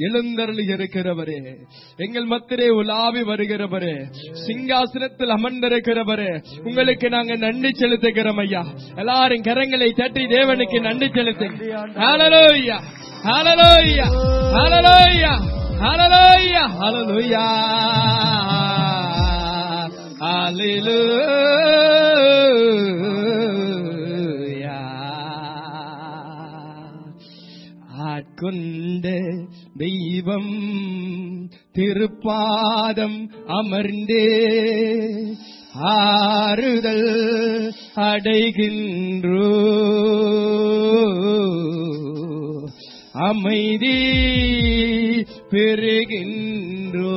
எழுந்தருளி இருக்கிறவரே எங்கள் மத்திரே உலாவி வருகிறவரே சிங்காசனத்தில் அமர்ந்திருக்கிறவரே உங்களுக்கு நாங்க நன்றி செலுத்துகிறோம் ஐயா எல்லாரும் கரங்களை தட்டி தேவனுக்கு நன்றி செலுத்துங்க ஹalleluya ஹalleluya ஹalleluya ஹalleluya ஹalleluya ஹalleluya ஆட்கொண்ட தெய்வம் திருப்பாதம் அமர்ந்தே ஆறுதல் அடைகின்றோ அமைதி பெறுகின்றோ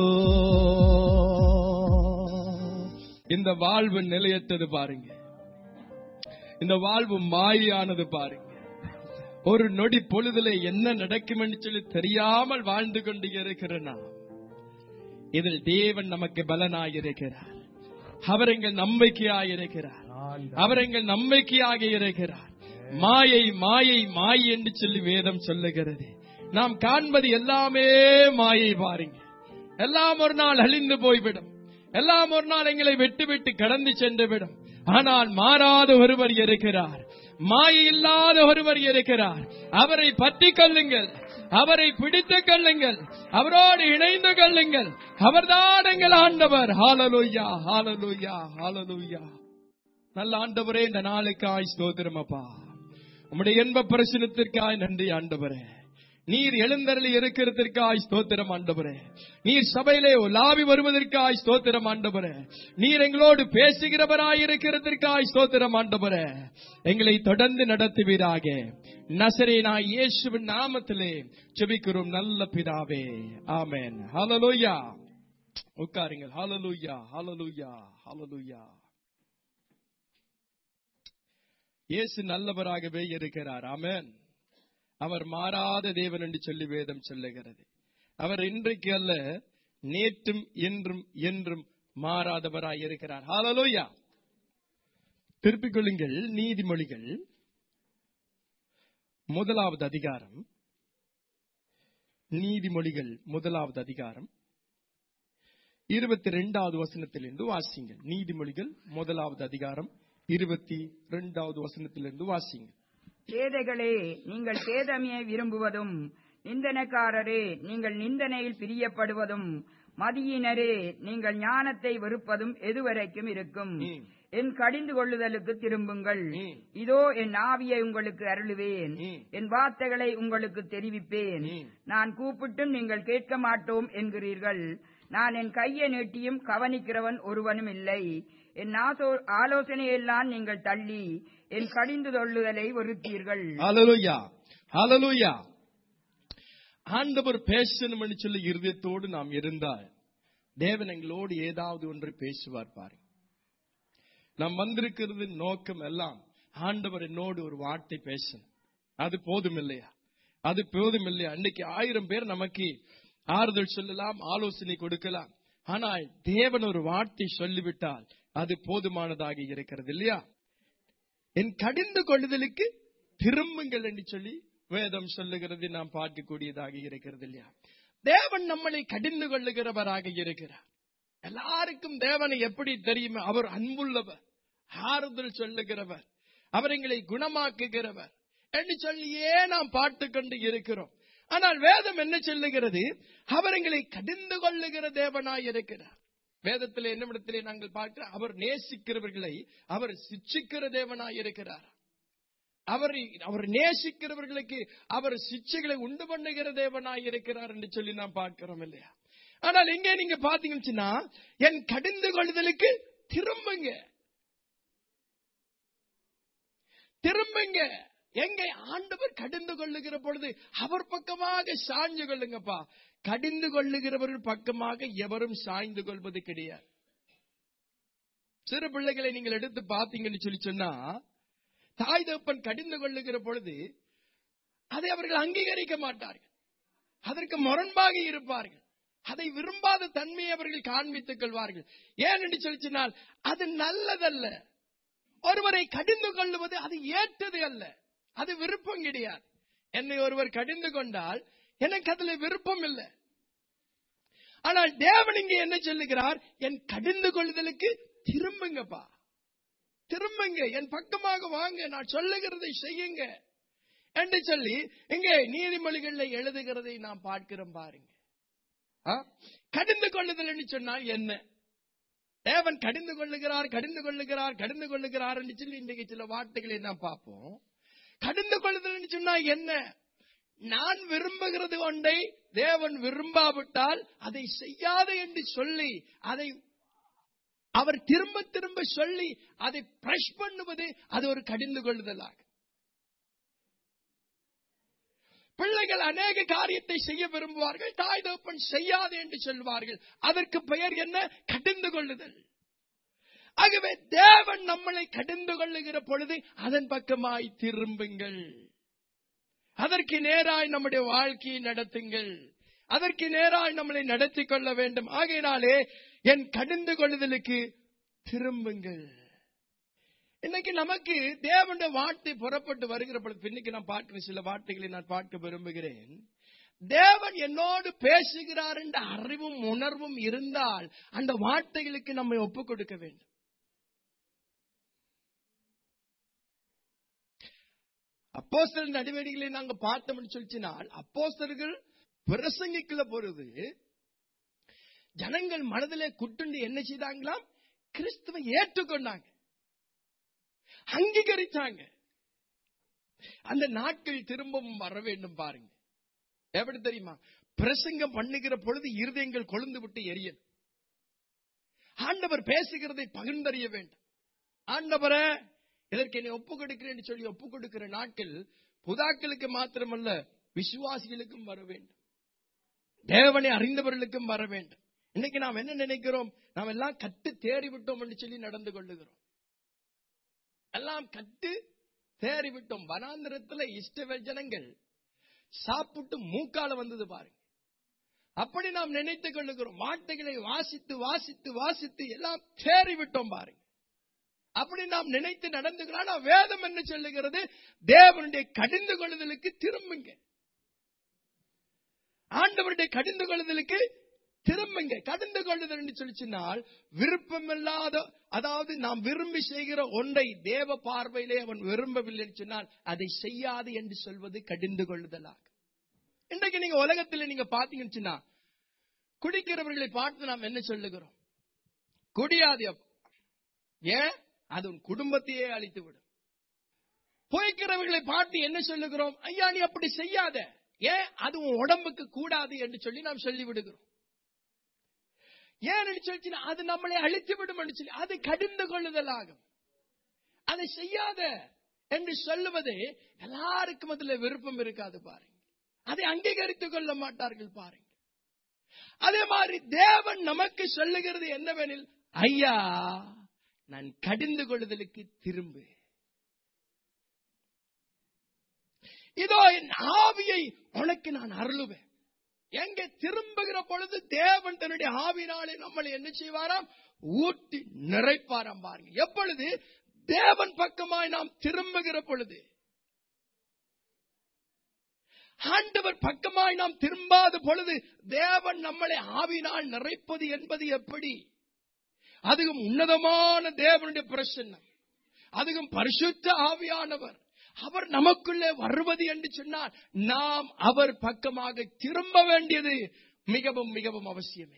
இந்த வாழ்வு நிலையற்றது பாருங்க இந்த வாழ்வு மாயானது பாருங்க ஒரு நொடி பொழுதுல என்ன நடக்கும் என்று சொல்லி தெரியாமல் வாழ்ந்து கொண்டு இருக்கிற நாம் இதில் தேவன் நமக்கு பலனாயிருக்கிறார் அவர் எங்கள் நம்பிக்கையாயிருக்கிறார் அவர் எங்கள் நம்பிக்கையாக இருக்கிறார் மாயை மாயை மாயை என்று சொல்லி வேதம் சொல்லுகிறது நாம் காண்பது எல்லாமே மாயை பாருங்க எல்லாம் ஒரு நாள் அழிந்து போய்விடும் எல்லாம் ஒரு நாள் எங்களை விட்டு விட்டு கடந்து சென்று விடும் ஆனால் மாறாத ஒருவர் இருக்கிறார் மாயை இல்லாத ஒருவர் இருக்கிறார் அவரை பற்றி கொள்ளுங்கள் அவரை பிடித்துக் கொள்ளுங்கள் அவரோடு இணைந்து கொள்ளுங்கள் அவர்தான் எங்கள் ஆண்டவர் ஹாலலுயா ஹாலலுயா ஹாலலுயா நல்ல ஆண்டவரே இந்த நாளுக்காய் ஸ்தோத்திரம் அப்பா உம்முடைய என்ப பிரசனத்திற்காய் நன்றி ஆண்டவரே நீர் எழுந்தருளி இருக்கிறதற்காய் ஸ்தோத்திரம் ஆண்டவரே நீர் சபையிலே உலாவி வருவதற்காய் ஸ்தோத்திரம் ஆண்டவரே நீர் எங்களோடு பேசுகிறவராய் இருக்கிறதற்காய் ஸ்தோத்திரம் ஆண்டவரே எங்களை தொடர்ந்து நடத்துவீராக நசரேனா இயேசுவின் நாமத்திலே ஜெபிக்கிறோம் நல்ல பிதாவே ஆமென் ஹalleluya உட்காருங்கள் ஹalleluya ஹalleluya ஹalleluya இயேசு நல்லவராகவே இருக்கிறார் ஆமென் அவர் மாறாத தேவன் என்று சொல்லி வேதம் சொல்லுகிறது அவர் இன்றைக்கு அல்ல நேற்றும் என்றும் என்றும் மாறாதவராய் இருக்கிறார் ஹalleluya திருப்பிக் கொள்ளுங்கள் நீதிமொழிகள் முதலாவது அதிகாரம் நீதிமொழிகள் முதலாவது அதிகாரம் இருபத்தி ரெண்டாவது வசனத்திலிருந்து வாசிங்கள் நீதிமொழிகள் முதலாவது அதிகாரம் இருபத்தி ரெண்டாவது வசனத்திலிருந்து வாசிங்க பேதைகளே நீங்கள் சேதமையை விரும்புவதும் நிந்தனக்காரரே நீங்கள் நிந்தனையில் பிரியப்படுவதும் மதியினரே நீங்கள் ஞானத்தை வெறுப்பதும் எதுவரைக்கும் இருக்கும் ம். என் கடிந்து கொள்ளுதலுக்கு திரும்புங்கள் ம். இதோ என் ஆவியை உங்களுக்கு அருளுவேன் ம். என் வார்த்தைகளை உங்களுக்கு தெரிவிப்பேன் ம். நான் கூப்பிட்டும் நீங்கள் கேட்க மாட்டோம் என்கிறீர்கள் நான் என் கையை நீட்டியும் கவனிக்கிறவன் ஒருவனும் இல்லை என் ஆசோ- ஆலோசனையெல்லாம் நீங்கள் தள்ளி என் கடிந்து கொள்ளுதலை வெறுத்தீர்கள் ஹalleluya ஹalleluya ஆண்டவர் பேசணும்னு சொல்லி இருதயத்தோடு நாம் இருந்தால் தேவன் எங்களோடு ஏதாவது ஒன்று பேசுவார் பாருங்க நாம் வந்திருக்கிறது நோக்கம் எல்லாம் ஆண்டவர் என்னோடு ஒரு வார்த்தை பேசணும் அது போதும் இல்லையா அது போதும் இல்லையா அன்னைக்கு ஆயிரம் பேர் நமக்கு ஆறுதல் சொல்லலாம் ஆலோசனை கொடுக்கலாம் ஆனால் தேவன் ஒரு வார்த்தை சொல்லிவிட்டால் அது போதுமானதாக இருக்கிறது இல்லையா என் கடிந்து கொள்ளுதலுக்கு திரும்புங்கள் என்று சொல்லி வேதம் சொல்லுகிறது நாம் பார்க்கக்கூடியதாக இருக்கிறது இல்லையா தேவன் நம்மளை கடிந்து கொள்ளுகிறவராக இருக்கிறார் எல்லாருக்கும் தேவனை எப்படி தெரியுமா அவர் அன்புள்ளவர் ஆறுதல் சொல்லுகிறவர் அவர் எங்களை குணமாக்குகிறவர் என்று சொல்லியே நாம் பார்த்து கொண்டு இருக்கிறோம் ஆனால் வேதம் என்ன சொல்லுகிறது அவர் எங்களை கடிந்து கொள்ளுகிற தேவனாய் இருக்கிறார் வேதத்திலே என்னிடத்திலே நாங்கள் பார்க்கிறோம் அவர் நேசிக்கிறவர்களை அவர் சிட்சிக்கிற தேவனாய் இருக்கிறார் அவர் அவர் நேசிக்கிறவர்களுக்கு அவர் சிச்சைகளை உண்டு பண்ணுகிற தேவனாய் இருக்கிறார் என்று சொல்லி நாம் பார்க்கிறோம் இல்லையா ஆனால் இங்கே நீங்க பாத்தீங்கன்னு சொன்னா, என் கடிந்து கொள்ளுதலுக்கு திரும்புங்க திரும்புங்க எங்க ஆண்டவர் கடிந்து கொள்ளுகிற பொழுது அவர் பக்கமாக சாய்ந்து கொள்ளுங்கப்பா கடிந்து கொள்ளுகிறவர்கள் பக்கமாக எவரும் சாய்ந்து கொள்வது கிடையாது சிறு பிள்ளைகளை நீங்கள் எடுத்து பார்த்தீங்கன்னு சொல்லி சொன்னா தாய் தகப்பன் கடிந்து கொள்ளுகிற பொழுது அதை அவர்கள் அங்கீகரிக்க மாட்டார்கள் அதற்கு முரண்பாக இருப்பார்கள் அதை விரும்பாத தன்மையை அவர்கள் காண்பித்துக் கொள்வார்கள் ஏன் என்று சொல்லி சொன்னால் அது நல்லதல்ல ஒருவரை கடிந்து கொள்ளுவது அது ஏற்றது அல்ல அது விருப்பம் கிடையாது என்னை ஒருவர் கடிந்து கொண்டால் எனக்கு அதுல விருப்பம் இல்லை ஆனால் தேவன் இங்க என்ன சொல்லுகிறார் என் கடிந்து கொள்ளுதலுக்கு திரும்புங்கப்பா திரும்புங்க என் பக்கமாக வாங்க நான் சொல்லுகிறதை செய்யுங்க என்று சொல்லி இங்கே நீதிமொழிகள்ல எழுதுகிறதை நாம் பார்க்கிறோம் பாருங்க ஆ? கடிந்து கொள்ளுதல் என்று சொன்னால் என்ன தேவன் கடிந்து கொள்ளுகிறார் கடிந்து கொள்ளுகிறார் கடிந்து கொள்ளுகிறார் என்று சொல்லி இன்றைக்கு சில வார்த்தைகளை நாம் பார்ப்போம் கடிந்து கொள்ளுதல் என்று சொன்னா என்ன நான் விரும்புகிறது ஒன்றை தேவன் விரும்பாவிட்டால் அதை செய்யாத என்று சொல்லி அதை அவர் திரும்ப திரும்ப சொல்லி அதை பிரஷ் பண்ணுவது அது ஒரு கடிந்து கொள்ளுதலாக பிள்ளைகள் அநேக காரியத்தை செய்ய விரும்புவார்கள் தாய் தகப்பன் செய்யாது என்று சொல்வார்கள் அதற்கு பெயர் என்ன கடிந்து கொள்ளுதல் ஆகவே தேவன் நம்மளை கடிந்து கொள்ளுகிற பொழுது அதன் பக்கமாய் திரும்புங்கள் அதற்கு நேராய் நம்முடைய வாழ்க்கையை நடத்துங்கள் அதற்கு நேராய் நம்மளை நடத்திக் கொள்ள வேண்டும் ஆகையினாலே என் கடிந்து கொள்ளுதலுக்கு திரும்புங்கள் இன்னைக்கு நமக்கு தேவனுடைய வார்த்தை புறப்பட்டு வருகிற பொழுது இன்னைக்கு நான் பார்க்கிற சில வார்த்தைகளை நான் பார்க்க விரும்புகிறேன் தேவன் என்னோடு பேசுகிறார் என்ற அறிவும் உணர்வும் இருந்தால் அந்த வார்த்தைகளுக்கு நம்மை ஒப்புக் கொடுக்க வேண்டும் அப்போஸ்தலர் நடவடிக்கைகளை நாங்க பார்த்தோம்னு சொல்லிச்சினால் அப்போஸ்தலர்கள் பிரசங்கிக்குள்ள பொழுது ஜனங்கள் மனதிலே குட்டுண்டு என்ன செய்தாங்களாம் கிறிஸ்துவை ஏற்றுக்கொண்டாங்க அங்கீகரித்தாங்க அந்த நாட்கள் திரும்பவும் வர வேண்டும் பாருங்க எப்படி தெரியுமா பிரசங்கம் பண்ணுகிற பொழுது இருதயங்கள் கொழுந்து விட்டு எரியன் ஆண்டவர் பேசுகிறதை பகிர்ந்தறிய வேண்டும் ஆண்டவரே இதற்கு என்னை ஒப்பு கொடுக்கிறேன் சொல்லி ஒப்பு கொடுக்கிற நாட்கள் புதாக்களுக்கு மாத்திரமல்ல விசுவாசிகளுக்கும் வர வேண்டும் தேவனை அறிந்தவர்களுக்கும் வர வேண்டும் இன்னைக்கு நாம் என்ன நினைக்கிறோம் நாம் எல்லாம் கட்டு தேறி விட்டோம் என்று சொல்லி நடந்து கொள்ளுகிறோம் எல்லாம் கட்டு தேறி விட்டோம் வனாந்திரத்துல இஷ்டவேல் ஜனங்கள் சாப்பிட்டு மூக்கால வந்தது பாருங்க அப்படி நாம் நினைத்துக் கொள்ளுகிறோம் வார்த்தைகளை வாசித்து வாசித்து வாசித்து எல்லாம் தேறி விட்டோம் பாருங்க அப்படி நாம் நினைத்து நடந்துக்கிறோம் ஆனா வேதம் என்ன சொல்லுகிறது தேவனுடைய கடிந்து கொள்ளுதலுக்கு திரும்புங்க ஆண்டவருடைய கடிந்து கொள்ளுதலுக்கு திரும்புங்க கடிந்து கொள்ளுதல் என்று சொல்லிச்சினால் விருப்பமில்லாத அதாவது நாம் விரும்பி செய்கிற ஒன்றை தேவ பார்வையிலே அவன் விரும்பவில்லை என்று சொன்னால் அதை செய்யாது என்று சொல்வது கடிந்து கொள்ளுதலாக இன்றைக்கு நீங்க உலகத்தில் நீங்க பாத்தீங்கன்னு சொன்னா குடிக்கிறவர்களை பார்த்து நாம் என்ன சொல்லுகிறோம் குடியாதே ஏன் அது உன் குடும்பத்தையே அழித்து விடும் பொய்க்கிறவர்களை பார்த்து என்ன சொல்லுகிறோம் ஐயா நீ அப்படி செய்யாத ஏன் அது உன் உடம்புக்கு கூடாது என்று சொல்லி நாம் சொல்லி விடுகிறோம் ஏன் சொல்லி அது நம்மளை அழித்து விடும் என்று சொல்லி அது கடிந்து கொள்ளுதலாகும் அதை செய்யாத என்று சொல்லுவது எல்லாருக்கும் அதுல விருப்பம் இருக்காது பாருங்க அதை அங்கீகரித்துக் கொள்ள மாட்டார்கள் பாருங்க அதே மாதிரி தேவன் நமக்கு சொல்லுகிறது என்னவெனில் ஐயா நான் கடிந்து கொள்ளுதலுக்கு திரும்பு இதோ என் ஆவியை உனக்கு நான் அருளுவேன் எங்க திரும்புகிற பொழுது தேவன் தன்னுடைய ஆவினாலே நம்மளை என்ன செய்வாராம் ஊட்டி நிறைப்பாராம் பாருங்க எப்பொழுது தேவன் பக்கமாய் நாம் திரும்புகிற பொழுது ஆண்டவர் பக்கமாய் நாம் திரும்பாத பொழுது தேவன் நம்மளை ஆவினால் நிறைப்பது என்பது எப்படி அதுவும் உன்னதமான தேவனுடைய பிரசன்னம் அதுவும் பரிசுத்த ஆவியானவர் அவர் நமக்குள்ளே வருவது என்று சொன்னால் நாம் அவர் பக்கமாக திரும்ப வேண்டியது மிகவும் மிகவும் அவசியமே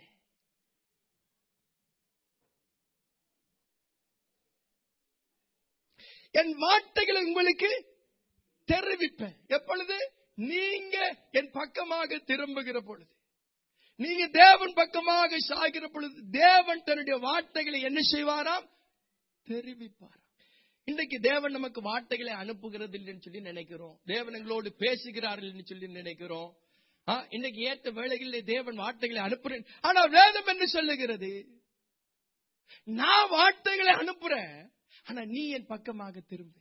என் வார்த்தைகளை உங்களுக்கு தெரிவிப்பேன் எப்பொழுது நீங்க என் பக்கமாக திரும்புகிற பொழுது நீங்க தேவன் பக்கமாக சாகிற பொழுது தேவன் தன்னுடைய வார்த்தைகளை என்ன செய்வாராம் தெரிவிப்பாராம் இன்றைக்கு தேவன் நமக்கு வார்த்தைகளை அனுப்புகிறது இல்லைன்னு சொல்லி நினைக்கிறோம் தேவன் எங்களோடு பேசுகிறார்கள் சொல்லி நினைக்கிறோம் ஆ, இன்னைக்கு ஏற்ற வேளைகளில் தேவன் வார்த்தைகளை அனுப்புறேன் ஆனா வேதம் என்ன சொல்லுகிறது நான் வார்த்தைகளை அனுப்புறேன் ஆனா நீ என் பக்கமாக திரும்பு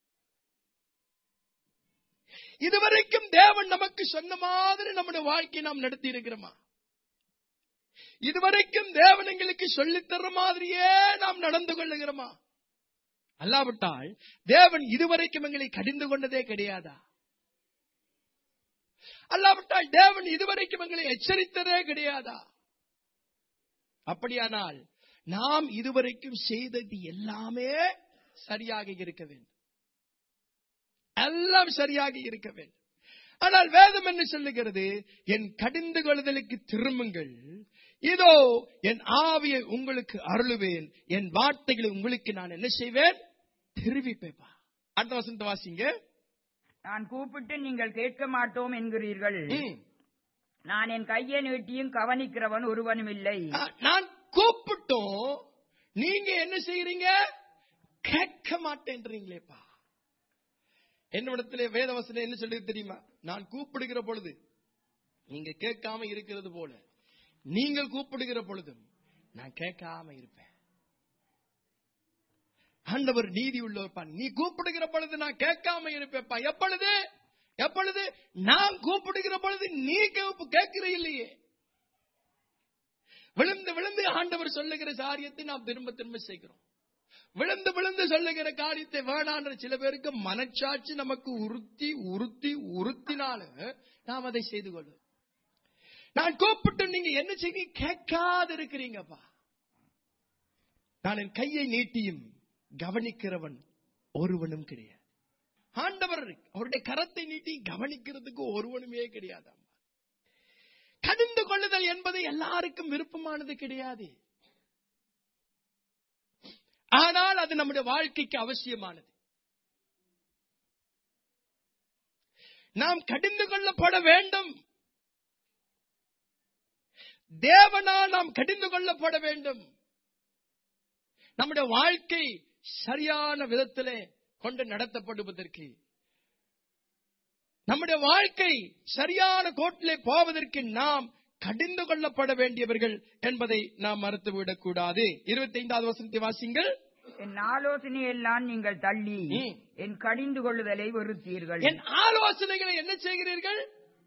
இதுவரைக்கும் தேவன் நமக்கு சொன்ன மாதிரி நம்முடைய வாழ்க்கையை நாம் நடத்தி இருக்கிறோமா இதுவரைக்கும் தேவன் எங்களுக்கு சொல்லித் தர்ற மாதிரியே நாம் நடந்து கொள்ளுகிறோமா அல்லாவிட்டால் தேவன் இதுவரைக்கும் எங்களை கடிந்து கொண்டதே கிடையாதா அல்லாவிட்டால் தேவன் இதுவரைக்கும் எங்களை எச்சரித்ததே கிடையாதா அப்படியானால் நாம் இதுவரைக்கும் செய்தது எல்லாமே சரியாக இருக்க வேண்டும் எல்லாம் சரியாக இருக்க வேண்டும் ஆனால் வேதம் என்ன சொல்லுகிறது என் கடிந்து கொள்ளுதலுக்கு திரும்புங்கள் இதோ என் ஆவியை உங்களுக்கு அருளுவேன் என் வார்த்தைகளை உங்களுக்கு நான் என்ன செய்வேன் திருவிப்பேப்பா அடுத்த வசனத்தை வாசிங்க நான் கூப்பிட்டு நீங்கள் கேட்க மாட்டோம் என்கிறீர்கள் ம். நான் என் கையை நீட்டியும் கவனிக்கிறவன் ஒருவனும் இல்லை ஆ, நான் கூப்பிட்டோம் நீங்க என்ன செய்யறீங்க கேட்க மாட்டேன்றீங்களேப்பா என்னிடத்துல வேதவசனம் என்ன சொல்லி தெரியுமா நான் கூப்பிடுகிற பொழுது நீங்க கேட்காம இருக்கிறது போல நீங்கள் கூப்பிடுகிற பொழுதும் நான் கேட்காம இருப்பேன் ஆண்டவர் நீதி உள்ளவர்ப்பா நீ கூப்பிடுகிற பொழுது நான் கேட்காம இருப்பேன்ப்பா எப்பொழுது எப்பொழுது நான் கூப்பிடுகிற பொழுது நீ கேட்பு கேட்கிற இல்லையே விழுந்து விழுந்து ஆண்டவர் சொல்லுகிற காரியத்தை நாம் திரும்ப திரும்ப செய்கிறோம் விழுந்து விழுந்து சொல்லுகிற காரியத்தை வேணான்ற சில பேருக்கு மனச்சாட்சி நமக்கு உறுத்தி உறுத்தி உறுத்தினாலும் நாம் அதை செய்து கொள்வோம் நான் கூப்பிட்டு நீங்க என்ன செய்ய கேட்காது இருக்கிறீங்கப்பா நான் என் கையை நீட்டியும் கவனிக்கிறவன் ஒருவனும் கிடையாது ஆண்டவர் அவருடைய கரத்தை நீட்டி கவனிக்கிறதுக்கு ஒருவனுமே கிடையாது கடிந்து கொள்ளுதல் என்பது எல்லாருக்கும் விருப்பமானது கிடையாது ஆனால் அது நம்முடைய வாழ்க்கைக்கு அவசியமானது நாம் கடிந்து கொள்ளப்பட வேண்டும் தேவனால் நாம் கடிந்து கொள்ளப்பட வேண்டும் நம்முடைய வாழ்க்கை சரியான விதத்திலே கொண்டு நடத்தப்படுவதற்கு நம்முடைய வாழ்க்கை சரியான கோட்டிலே போவதற்கு நாம் கடிந்து கொள்ளப்பட வேண்டியவர்கள் என்பதை நாம் மறுத்துவிடக் கூடாது இருபத்தி ஐந்தாவது வசனத்தை வாசிங்கள் என் ஆலோசனையெல்லாம் நீங்கள் தள்ளி ம். என் கடிந்து கொள்ளுதலை வெறுத்தீர்கள் என் ஆலோசனைகளை என்ன செய்கிறீர்கள்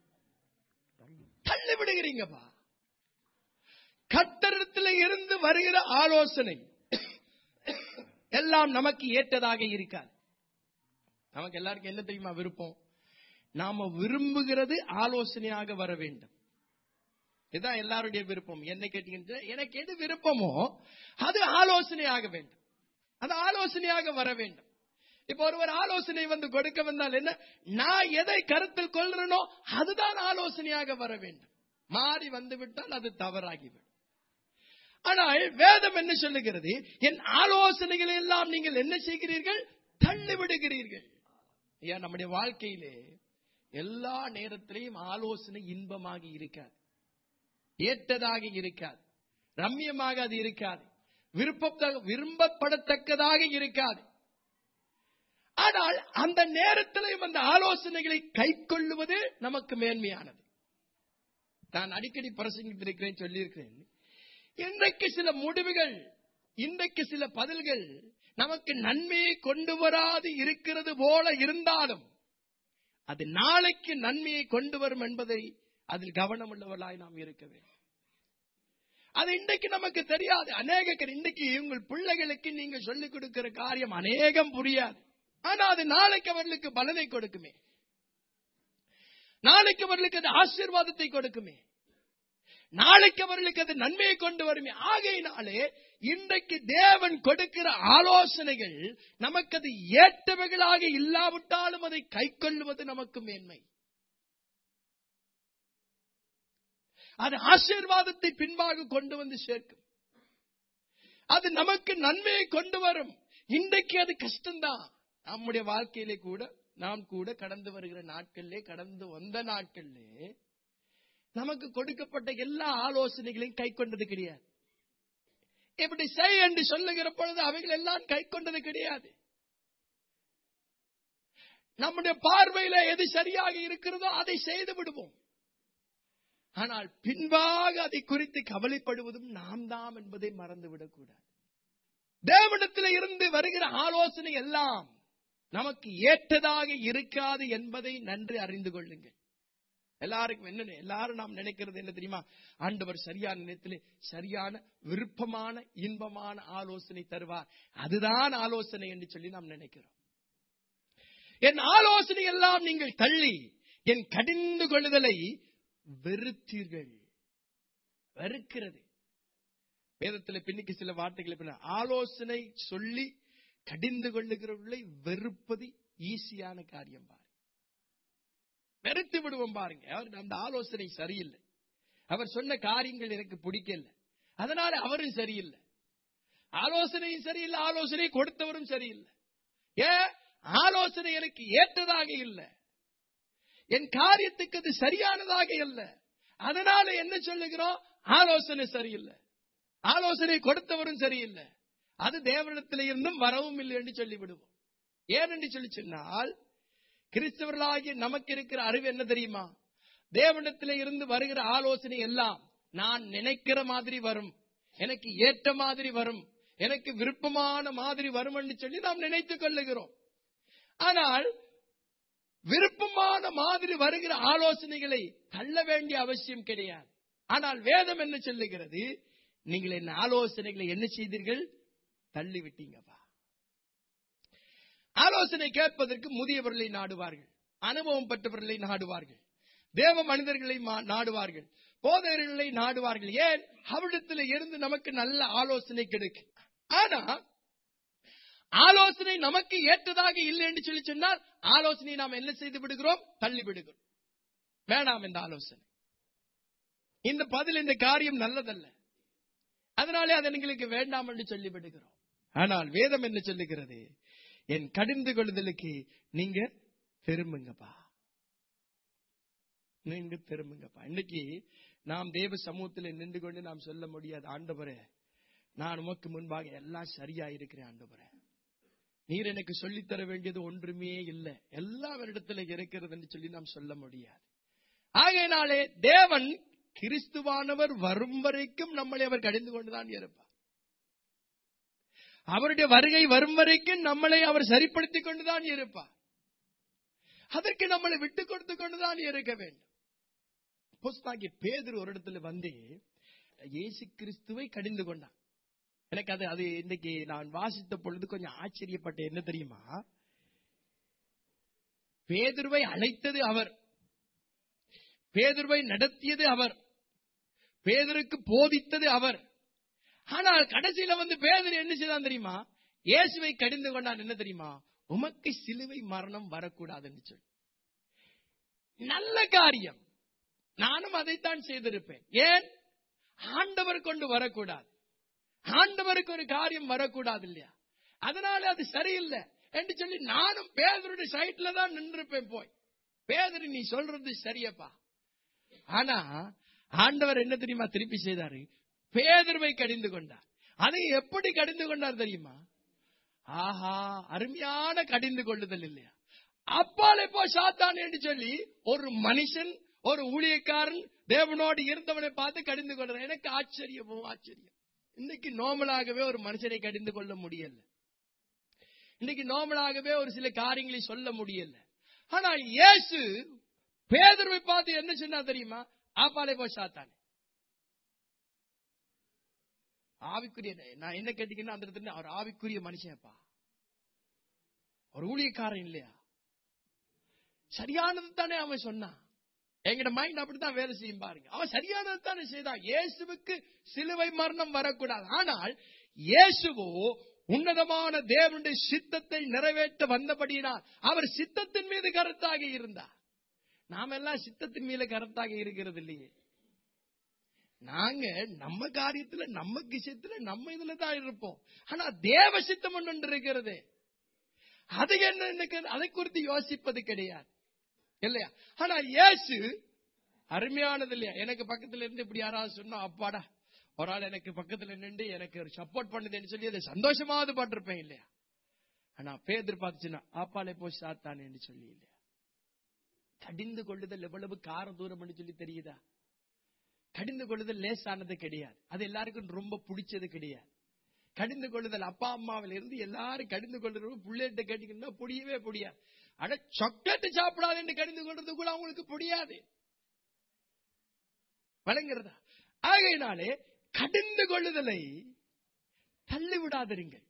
தள்ளி விடுகிறீங்கப்பா கத்தரத்தில் இருந்து வருகிற ஆலோசனை எல்லாம் நமக்கு ஏற்றதாக இருக்காது நமக்கு எல்லாருக்கும் என்ன தெரியுமா விருப்பம் நாம விரும்புகிறது ஆலோசனையாக வர வேண்டும் இதுதான் எல்லாருடைய விருப்பம் என்ன கேட்டீங்கன்னா எனக்கு எது விருப்பமோ அது ஆலோசனையாக வேண்டும் அது ஆலோசனையாக வர வேண்டும் இப்ப ஒருவர் ஆலோசனை வந்து கொடுக்க வந்தால் என்ன நான் எதை கருத்தில் கொள்றேனோ அதுதான் ஆலோசனையாக வர வேண்டும் மாறி வந்து விட்டால் அது தவறாகிவிடும் ஆனால் வேதம் என்ன சொல்லுகிறது என் ஆலோசனைகளை எல்லாம் நீங்கள் என்ன செய்கிறீர்கள் தள்ளி விடுகிறீர்கள் ஐயா நம்முடைய வாழ்க்கையிலே எல்லா நேரத்திலையும் ஆலோசனை இன்பமாக இருக்காது ஏற்றதாக இருக்காது ரம்யமாக அது இருக்காது விருப்ப விரும்பப்படத்தக்கதாக இருக்காது ஆனால் அந்த நேரத்திலையும் அந்த ஆலோசனைகளை கை கொள்ளுவது நமக்கு மேன்மையானது நான் அடிக்கடி பிரசங்கித்திருக்கிறேன் சொல்லியிருக்கிறேன் இன்றைக்கு சில முடிவுகள் இன்றைக்கு சில பதில்கள் நமக்கு நன்மையை கொண்டு வராது இருக்கிறது போல இருந்தாலும் அது நாளைக்கு நன்மையை கொண்டு வரும் என்பதை அதில் கவனம் உள்ளவர்களாய் நாம் இருக்க வேண்டும் அது இன்றைக்கு நமக்கு தெரியாது அநேக இன்றைக்கு உங்கள் பிள்ளைகளுக்கு நீங்க சொல்லிக் கொடுக்கிற காரியம் அநேகம் புரியாது ஆனா அது நாளைக்கு அவர்களுக்கு பலனை கொடுக்குமே நாளைக்கு அவர்களுக்கு அது ஆசீர்வாதத்தை கொடுக்குமே நாளைக்கு அவர்களுக்கு அது நன்மையை கொண்டு வருமே ஆகையினாலே இன்றைக்கு தேவன் கொடுக்கிற ஆலோசனைகள் நமக்கு அது ஏற்றவைகளாக இல்லாவிட்டாலும் அதை கை கொள்ளுவது நமக்கு மேன்மை அது ஆசீர்வாதத்தை பின்பாக கொண்டு வந்து சேர்க்கும் அது நமக்கு நன்மையை கொண்டு வரும் இன்றைக்கு அது கஷ்டம்தான் நம்முடைய வாழ்க்கையிலே கூட நாம் கூட கடந்து வருகிற நாட்களிலே கடந்து வந்த நாட்களிலே நமக்கு கொடுக்கப்பட்ட எல்லா ஆலோசனைகளையும் கை கொண்டது கிடையாது இப்படி செய் என்று சொல்லுகிற பொழுது அவைகள் எல்லாம் கை கொண்டது கிடையாது நம்முடைய பார்வையில எது சரியாக இருக்கிறதோ அதை செய்து விடுவோம் ஆனால் பின்பாக அதை குறித்து கவலைப்படுவதும் நாம் தாம் என்பதை மறந்துவிடக் கூடாது தேவனத்தில் இருந்து வருகிற ஆலோசனை எல்லாம் நமக்கு ஏற்றதாக இருக்காது என்பதை நன்றி அறிந்து கொள்ளுங்கள் எல்லாருக்கும் என்ன எல்லாரும் நாம் நினைக்கிறது என்ன தெரியுமா ஆண்டவர் சரியான நேரத்திலே சரியான விருப்பமான இன்பமான ஆலோசனை தருவார் அதுதான் ஆலோசனை என்று சொல்லி நாம் நினைக்கிறோம் என் ஆலோசனை எல்லாம் நீங்கள் தள்ளி என் கடிந்து கொள்ளுதலை வெறுத்தீர்கள் வெறுக்கிறது வேதத்துல பின்னிக்கு சில வார்த்தைகள் பின்ன ஆலோசனை சொல்லி கடிந்து கொள்ளுகிறவர்களை வெறுப்பது ஈஸியான காரியம் பாருங்க வெறுத்து விடுவோம் பாருங்க அவர் அந்த ஆலோசனை சரியில்லை அவர் சொன்ன காரியங்கள் எனக்கு பிடிக்கல அதனால அவரும் சரியில்லை ஆலோசனையும் சரியில்லை ஆலோசனை கொடுத்தவரும் சரியில்லை ஏன் ஆலோசனை எனக்கு ஏற்றதாக இல்லை என் காரியத்துக்கு அது சரியானதாக இல்லை அதனால என்ன சொல்லுகிறோம் ஆலோசனை சரியில்லை ஆலோசனை கொடுத்தவரும் சரியில்லை அது தேவனிடத்தில் இருந்தும் வரவும் இல்லை என்று சொல்லிவிடுவோம் ஏன் என்று சொல்லி சொன்னால் கிறிஸ்தவர்களாகிய நமக்கு இருக்கிற அறிவு என்ன தெரியுமா தேவனிடத்தில் இருந்து வருகிற ஆலோசனை எல்லாம் நான் நினைக்கிற மாதிரி வரும் எனக்கு ஏற்ற மாதிரி வரும் எனக்கு விருப்பமான மாதிரி வரும் என்று சொல்லி நாம் நினைத்துக் கொள்ளுகிறோம் ஆனால் விருப்பமான மாதிரி வருகிற ஆலோசனைகளை தள்ள வேண்டிய அவசியம் கிடையாது ஆனால் வேதம் என்ன சொல்லுகிறது நீங்கள் என்ன ஆலோசனைகளை என்ன செய்தீர்கள் தள்ளி விட்டீங்கப்பா ஆலோசனை கேட்பதற்கு முதியவர்களை நாடுவார்கள் அனுபவம் பெற்றவர்களை நாடுவார்கள் தேவ மனிதர்களை மா- நாடுவார்கள் போதகர்களை நாடுவார்கள் ஏன் அவரிடத்தில் இருந்து நமக்கு நல்ல ஆலோசனை கிடைக்கும் ஆனா ஆலோசனை நமக்கு ஏற்றதாக இல்லை என்று சொல்லி சொன்னால் ஆலோசனை நாம் என்ன செய்து விடுகிறோம் தள்ளி விடுகிறோம் வேண்டாம் இந்த ஆலோசனை இந்த பதில் இந்த காரியம் நல்லதல்ல அதனாலே அது எங்களுக்கு வேண்டாம் என்று சொல்லி விடுகிறோம் ஆனால் வேதம் என்ன சொல்லுகிறது என் கடிந்து கொள்ளுதலுக்கு நீங்க திரும்புங்கப்பா நீங்க திரும்புங்கப்பா இன்னைக்கு நாம் தேவ சமூகத்தில் நின்று கொண்டு நாம் சொல்ல முடியாது ஆண்டவரே நான் உமக்கு முன்பாக எல்லாம் சரியா இருக்கிறேன் ஆண்டவரே நீர் எனக்கு சொல்லித் தர வேண்டியது ஒன்றுமே இல்லை எல்லாம் இடத்துல இருக்கிறது என்று சொல்லி நாம் சொல்ல முடியாது ஆகையினாலே தேவன் கிறிஸ்துவானவர் வரும் வரைக்கும் நம்மளை அவர் கடிந்து கொண்டுதான் இருப்பார் அவருடைய வருகை வரும் வரைக்கும் நம்மளை அவர் சரிப்படுத்திக் கொண்டுதான் இருப்பார் அதற்கு நம்மளை விட்டுக் கொடுத்து கொண்டுதான் இருக்க வேண்டும் அப்போஸ்தலனாகிய பேதுரு ஒரு இடத்துல வந்து இயேசு கிறிஸ்துவை கடிந்து கொண்டான் எனக்கு அது அது இன்னைக்கு நான் வாசித்த பொழுது கொஞ்சம் ஆச்சரியப்பட்டேன் என்ன தெரியுமா பேதுருவை அழைத்தது அவர் பேதுருவை நடத்தியது அவர் பேதருக்கு போதித்தது அவர் ஆனால் கடைசியில வந்து பேதர் என்ன செய்தான் தெரியுமா இயேசுவை கடிந்து கொண்டான் என்ன தெரியுமா உமக்கு சிலுவை மரணம் வரக்கூடாதுன்னு சொல்லி நல்ல காரியம் நானும் அதைத்தான் செய்திருப்பேன் ஏன் ஆண்டவர் கொண்டு வரக்கூடாது ஆண்டவருக்கு ஒரு காரியம் வரக்கூடாது இல்லையா அதனால அது சரியில்லை என்று சொல்லி நானும் பேதருடைய சைட்ல தான் நின்றுப்பேன் போய் பேதரு நீ சொல்றது சரியப்பா ஆனா ஆண்டவர் என்ன தெரியுமா திருப்பி செய்தாரு பேதர்வை கடிந்து கொண்டார் அதை எப்படி கடிந்து கொண்டார் தெரியுமா ஆஹா அருமையான கடிந்து கொள்ளுதல் இல்லையா அப்பாலே போ சாத்தான் என்று சொல்லி ஒரு மனுஷன் ஒரு ஊழியக்காரன் தேவனோடு இருந்தவனை பார்த்து கடிந்து கொள்றான் எனக்கு ஆச்சரியமோ ஆச்சரியம் இன்னைக்கு நோமலாகவே ஒரு மனுஷனை கடிந்து கொள்ள முடியல இன்னைக்கு நோமலாகவே ஒரு சில காரியங்களை சொல்ல முடியல ஆனா இயேசு பேதர்வை பார்த்து என்ன சொன்னா தெரியுமா ஆப்பாலே போ சாத்தானே ஆவிக்குரிய நான் என்ன கேட்டீங்கன்னா அந்த இடத்துல அவர் ஆவிக்குரிய மனுஷன்ப்பா ஒரு ஊழியக்காரன் இல்லையா சரியானது தானே அவன் சொன்னான் எங்கட மைண்ட் அப்படித்தான் வேலை செய்யும் பாருங்க அவன் சரியானது தானே செய்தான் இயேசுவுக்கு சிலுவை மரணம் வரக்கூடாது ஆனால் இயேசுவோ உன்னதமான தேவனுடைய சித்தத்தை நிறைவேற்ற வந்தபடியினால் அவர் சித்தத்தின் மீது கருத்தாக இருந்தார் நாம எல்லாம் சித்தத்தின் மீது கருத்தாக இருக்கிறது இல்லையே நாங்க நம்ம காரியத்துல நம்ம விஷயத்துல நம்ம இதுல தான் இருப்போம் ஆனா தேவ சித்தம் ஒன்று இருக்கிறது அது என்ன எனக்கு அதை குறித்து யோசிப்பது கிடையாது இல்லையா ஆனா இயேசு அருமையானது இல்லையா எனக்கு பக்கத்துல இருந்து இப்படி யாராவது சொன்னா அப்பாடா ஒரு ஆள் எனக்கு பக்கத்துல நின்று எனக்கு ஒரு சப்போர்ட் பண்ணுதுன்னு சொல்லி அதை சந்தோஷமாவது பட்டிருப்பேன் இல்லையா ஆனா பேதர் பார்த்துச்சுன்னா ஆப்பாலே போய் சாத்தானேன்னு சொல்லி இல்லையா கடிந்து கொள்ளுதல் எவ்வளவு கார தூரம் சொல்லி தெரியுதா கடிந்து கொள்ளுதல் லேசானது கிடையாது அது எல்லாருக்கும் ரொம்ப பிடிச்சது கிடையாது கடிந்து கொள்ளுதல் அப்பா அம்மாவில இருந்து எல்லாரும் கடிந்து கொள்ளுறவங்க பிள்ளைகிட்ட கேட்டீங்கன்னா புரியவே புரியாது ஆனா சாக்லேட் சாப்பிடாதுன்னு கடிந்து கொள்றது கூட அவங்களுக்கு புரியாது வழங்குறதா ஆகையினாலே கடிந்து கொள்ளுதலை தள்ளி விடாதிருங்கள்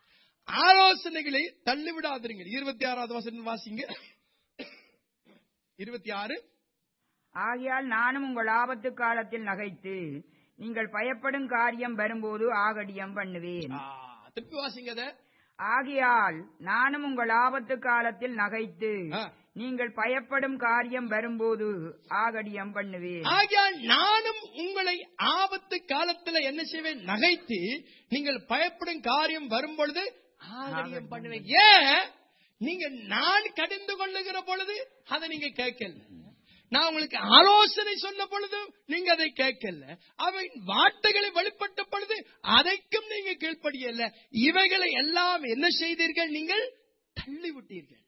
ஆலோசனைகளை தள்ளி விடாதிருங்கள் இருபத்தி ஆறாவது வசனம் வாசிங்க இருபத்தி ஆறு ஆகையால் நானும் உங்கள் ஆபத்து காலத்தில் நகைத்து நீங்கள் பயப்படும் காரியம் வரும்போது ஆகடியம் பண்ணுவேன் ஆ, திருப்பி வாசிங்க அத. ஆகையால் நானும் உங்கள் ஆபத்து காலத்தில் நகைத்து ஆ. நீங்கள் பயப்படும் காரியம் வரும்போது ஆகடியம் பண்ணுவேன் ஆகையால் நானும் உங்களை ஆபத்து காலத்துல என்ன செய்வேன் நகைத்து நீங்கள் பயப்படும் காரியம் வரும் பொழுது ஆகரியம் பண்ணுவேன் ஏன் நீங்க நான் கடிந்து கொள்ளுகிற பொழுது அதை நீங்க கேட்கல நான் உங்களுக்கு ஆலோசனை சொன்ன பொழுது நீங்க அதை கேட்கல அவை வார்த்தைகளை வெளிப்பட்ட பொழுது அதைக்கும் நீங்க கீழ்ப்படியல இவைகளை எல்லாம் என்ன செய்தீர்கள் நீங்கள் தள்ளி விட்டீர்கள்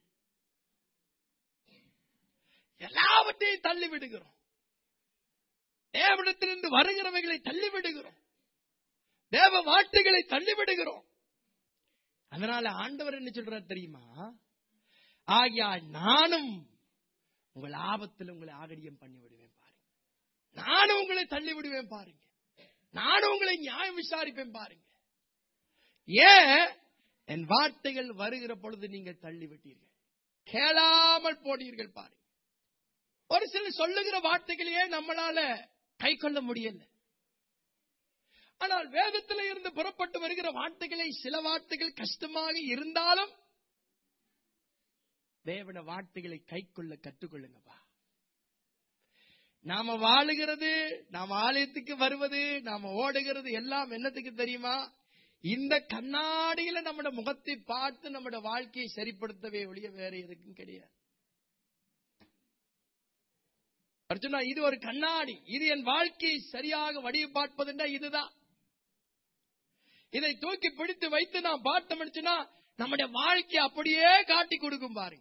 எல்லாவற்றையும் தள்ளி விடுகிறோம் தேவனிடத்திலிருந்து வருகிறவைகளை தள்ளி விடுகிறோம் தேவ வார்த்தைகளை தள்ளி விடுகிறோம் அதனால ஆண்டவர் என்ன சொல்றார் தெரியுமா ஆகியா நானும் உங்கள் ஆபத்தில் உங்களை ஆகடியம் பண்ணி விடுவேன் பாருங்க நானும் உங்களை தள்ளி விடுவேன் பாருங்க நானும் உங்களை நியாயம் விசாரிப்பேன் பாருங்க ஏன் என் வார்த்தைகள் வருகிற பொழுது நீங்கள் தள்ளி விட்டீர்கள் கேளாமல் போனீர்கள் பாருங்க ஒரு சிலர் சொல்லுகிற வார்த்தைகளையே நம்மளால கை கொள்ள முடியல ஆனால் வேதத்தில் இருந்து புறப்பட்டு வருகிற வார்த்தைகளை சில வார்த்தைகள் கஷ்டமாக இருந்தாலும் தேவன வார்த்தைகளை கை கொள்ள கற்றுக்கொள்ளுங்கப்பா நாம வாழுகிறது நாம ஆலயத்துக்கு வருவது நாம ஓடுகிறது எல்லாம் என்னத்துக்கு தெரியுமா இந்த கண்ணாடியில நம்மட முகத்தை பார்த்து நம்மட வாழ்க்கையை சரிப்படுத்தவே ஒழிய வேற எதுக்கும் கிடையாது அர்ஜுனா இது ஒரு கண்ணாடி இது என் வாழ்க்கையை சரியாக வடிவு பார்ப்பதுன்னா இதுதான் இதை தூக்கி பிடித்து வைத்து நான் பார்த்தோம்னுச்சுன்னா நம்முடைய வாழ்க்கையை அப்படியே காட்டி கொடுக்கும் பாருங்க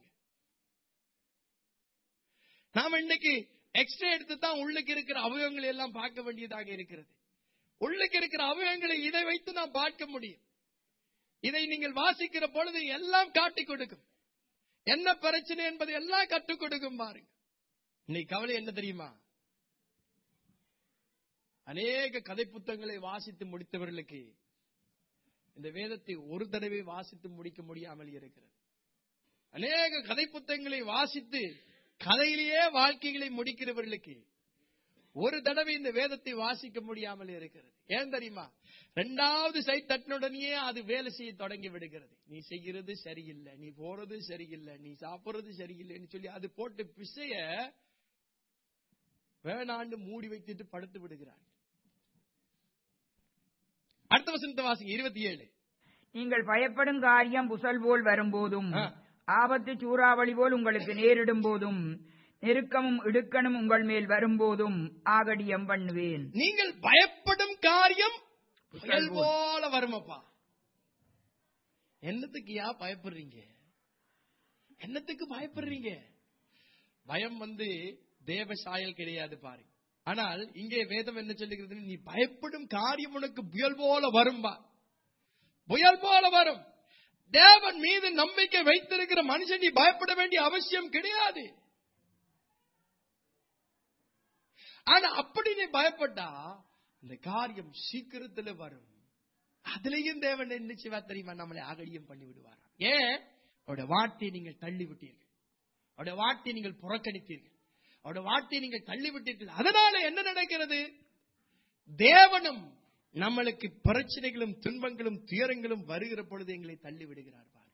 நாம இன்னைக்கு எக்ஸ்ரே எடுத்து தான் உள்ளுக்கு இருக்கிற அவயவங்களை எல்லாம் பார்க்க வேண்டியதாக இருக்கிறது உள்ளுக்கு இருக்கிற அவயவங்களை இதை வைத்து நாம் பார்க்க முடியும் இதை நீங்கள் வாசிக்கிற பொழுது எல்லாம் காட்டி கொடுக்கும் என்ன பிரச்சனை என்பதை எல்லாம் கற்றுக் கொடுக்கும் பாருங்க இன்னைக்கு கவலை என்ன தெரியுமா அநேக கதை புத்தகங்களை வாசித்து முடித்தவர்களுக்கு இந்த வேதத்தை ஒரு தடவை வாசித்து முடிக்க முடியாமல் இருக்கிறது அநேக கதை புத்தகங்களை வாசித்து கதையிலேயே வாழ்க்கைகளை முடிக்கிறவர்களுக்கு ஒரு தடவை இந்த வேதத்தை வாசிக்க முடியாமல் இருக்கிறது ஏன் தெரியுமா ரெண்டாவது சை தட்டினுடனே அது வேலை செய்ய தொடங்கி விடுகிறது நீ செய்கிறது சரியில்லை நீ போறது சரியில்லை நீ சாப்பிடுறது சரியில்லைன்னு சொல்லி அது போட்டு பிசைய வேணாண்டு மூடி வைத்துட்டு படுத்து விடுகிறார் அடுத்த வசனத்தை வாசிங்க இருபத்தி ஏழு நீங்கள் பயப்படும் காரியம் புசல் போல் வரும்போதும் ஆ. ஆபத்து சூறாவளி போல் உங்களுக்கு நேரிடும் போதும் நெருக்கமும் இடுக்கணும் உங்கள் மேல் வரும்போதும் ஆகடியம் பண்ணுவேன் நீங்கள் பயப்படும் காரியம் புயல் போல வருமப்பா என்னத்துக்கு யா பயப்படுறீங்க என்னத்துக்கு பயப்படுறீங்க பயம் வந்து தேவ சாயல் கிடையாது பாருங்க ஆனால் இங்கே வேதம் என்ன சொல்லுகிறது நீ பயப்படும் காரியம் உனக்கு புயல் போல வரும்பா புயல் போல வரும் தேவன் மீது நம்பிக்கை வைத்திருக்கிற மனுஷன் நீ பயப்பட வேண்டிய அவசியம் கிடையாது ஆனா அப்படி நீ பயப்பட்டா அந்த காரியம் சீக்கிரத்துல வரும் அதுலயும் தேவன் என்ன செய்வா தெரியுமா நம்மளை அகடியம் பண்ணி விடுவார் ஏன் அவருடைய வார்த்தையை நீங்கள் தள்ளி விட்டீர்கள் அவருடைய வார்த்தையை நீங்கள் புறக்கணித்தீர்கள் அவருடைய வார்த்தையை நீங்கள் தள்ளி விட்டீர்கள் அதனால என்ன நடக்கிறது தேவனும் நம்மளுக்கு பிரச்சனைகளும் துன்பங்களும் துயரங்களும் வருகிற பொழுது எங்களை தள்ளி விடுகிறார் பாரு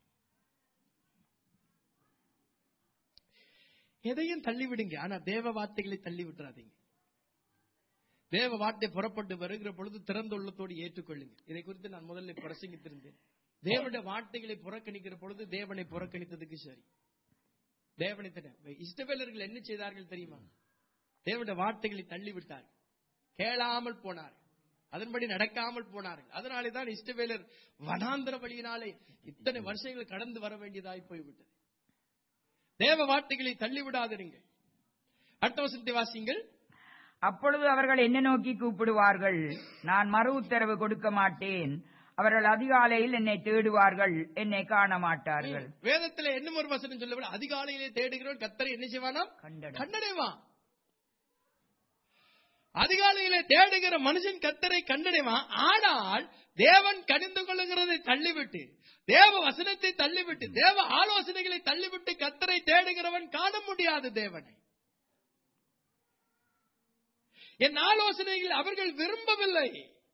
எதையும் தள்ளி விடுங்க ஆனா தேவ வார்த்தைகளை தள்ளி விட்டுறாதீங்க தேவ வார்த்தை புறப்பட்டு வருகிற பொழுது திறந்த உள்ளத்தோடு ஏற்றுக்கொள்ளுங்க இதை குறித்து நான் முதல்ல பிரசங்கித்திருந்தேன் தேவனுடைய வார்த்தைகளை புறக்கணிக்கிற பொழுது தேவனை புறக்கணித்ததுக்கு சரி தேவனை தட- இஸ்ரவேலர்கள் என்ன செய்தார்கள் தெரியுமா தேவனுடைய வார்த்தைகளை தள்ளி விட்டார்கள் கேளாமல் போனார் அதன்படி நடக்காமல் போனார்கள் அதனாலே தான் இஸ்ரவேலர் வனாந்தர வழியினாலே இத்தனை வருஷங்கள் கடந்து வர வேண்டியதாய் போய்விட்டது தேவ வார்த்தைகளை தள்ளி விடாதிருங்க அடுத்த வசனத்தை வாசிங்கள் அப்பொழுது அவர்கள் என்ன நோக்கி கூப்பிடுவார்கள் நான் மறு உத்தரவு கொடுக்க மாட்டேன் அவர்கள் அதிகாலையில் என்னை தேடுவார்கள் என்னை காண மாட்டார்கள் வேதத்துல என்ன ஒரு வசனம் சொல்ல அதிகாலையிலே தேடுகிறவன் கத்தரை என்ன செய்வானா கண்டனம் கண்டடைவான் அதிகாலையிலே தேடுகிற மனுஷன் கத்தரை கண்டடைவான் ஆனால் தேவன் கடிந்து கொள்ளுகிறதை தள்ளிவிட்டு தேவ வசனத்தை தள்ளிவிட்டு தேவ ஆலோசனைகளை தள்ளிவிட்டு கத்தரை தேடுகிறவன் காண முடியாது தேவனை என் ஆலோசனைகளை அவர்கள் விரும்பவில்லை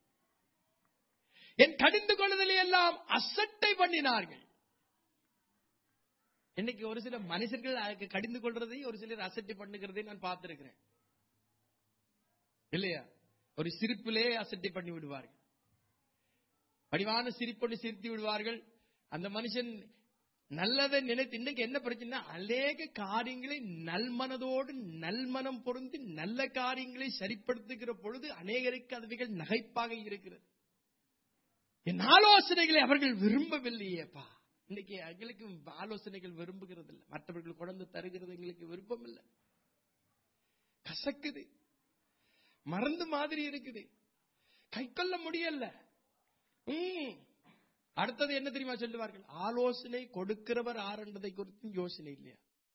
என் கடிந்து கொள்ளுதலை எல்லாம் அசட்டை பண்ணினார்கள் இன்னைக்கு ஒரு சில மனுஷர்கள் அதுக்கு கடிந்து கொள்றதை ஒரு சிலர் அசட்டை பண்ணுகிறதை நான் பார்த்திருக்கிறேன் இல்லையா ஒரு சிரிப்பிலே அசட்டை பண்ணி விடுவார்கள் படிவான சிரிப்பொண்டு சிரித்து விடுவார்கள் அந்த மனுஷன் நல்லதை நினைத்து இன்னைக்கு என்ன பிரச்சனை அநேக காரியங்களை நல்மனதோடு நல்மனம் பொருந்தி நல்ல காரியங்களை சரிப்படுத்துகிற பொழுது அநேகருக்கு அதுவைகள் நகைப்பாக இருக்கிறது என் ஆலோசனைகளை அவர்கள் விரும்பவில்லையேப்பா இன்னைக்கு எங்களுக்கு ஆலோசனைகள் விரும்புகிறது இல்லை மற்றவர்கள் குழந்தை தருகிறது எங்களுக்கு விருப்பம் இல்லை கசக்குது மறந்து மாதிரி இருக்குது கை கொள்ள முடியல ம். அடுத்தது என்ன தெரியுமா சொல்லுவார்கள் ஆலோசனை கொடுக்கிறவர் ஆரண்டதை குறித்தும் யோசனை இல்லையா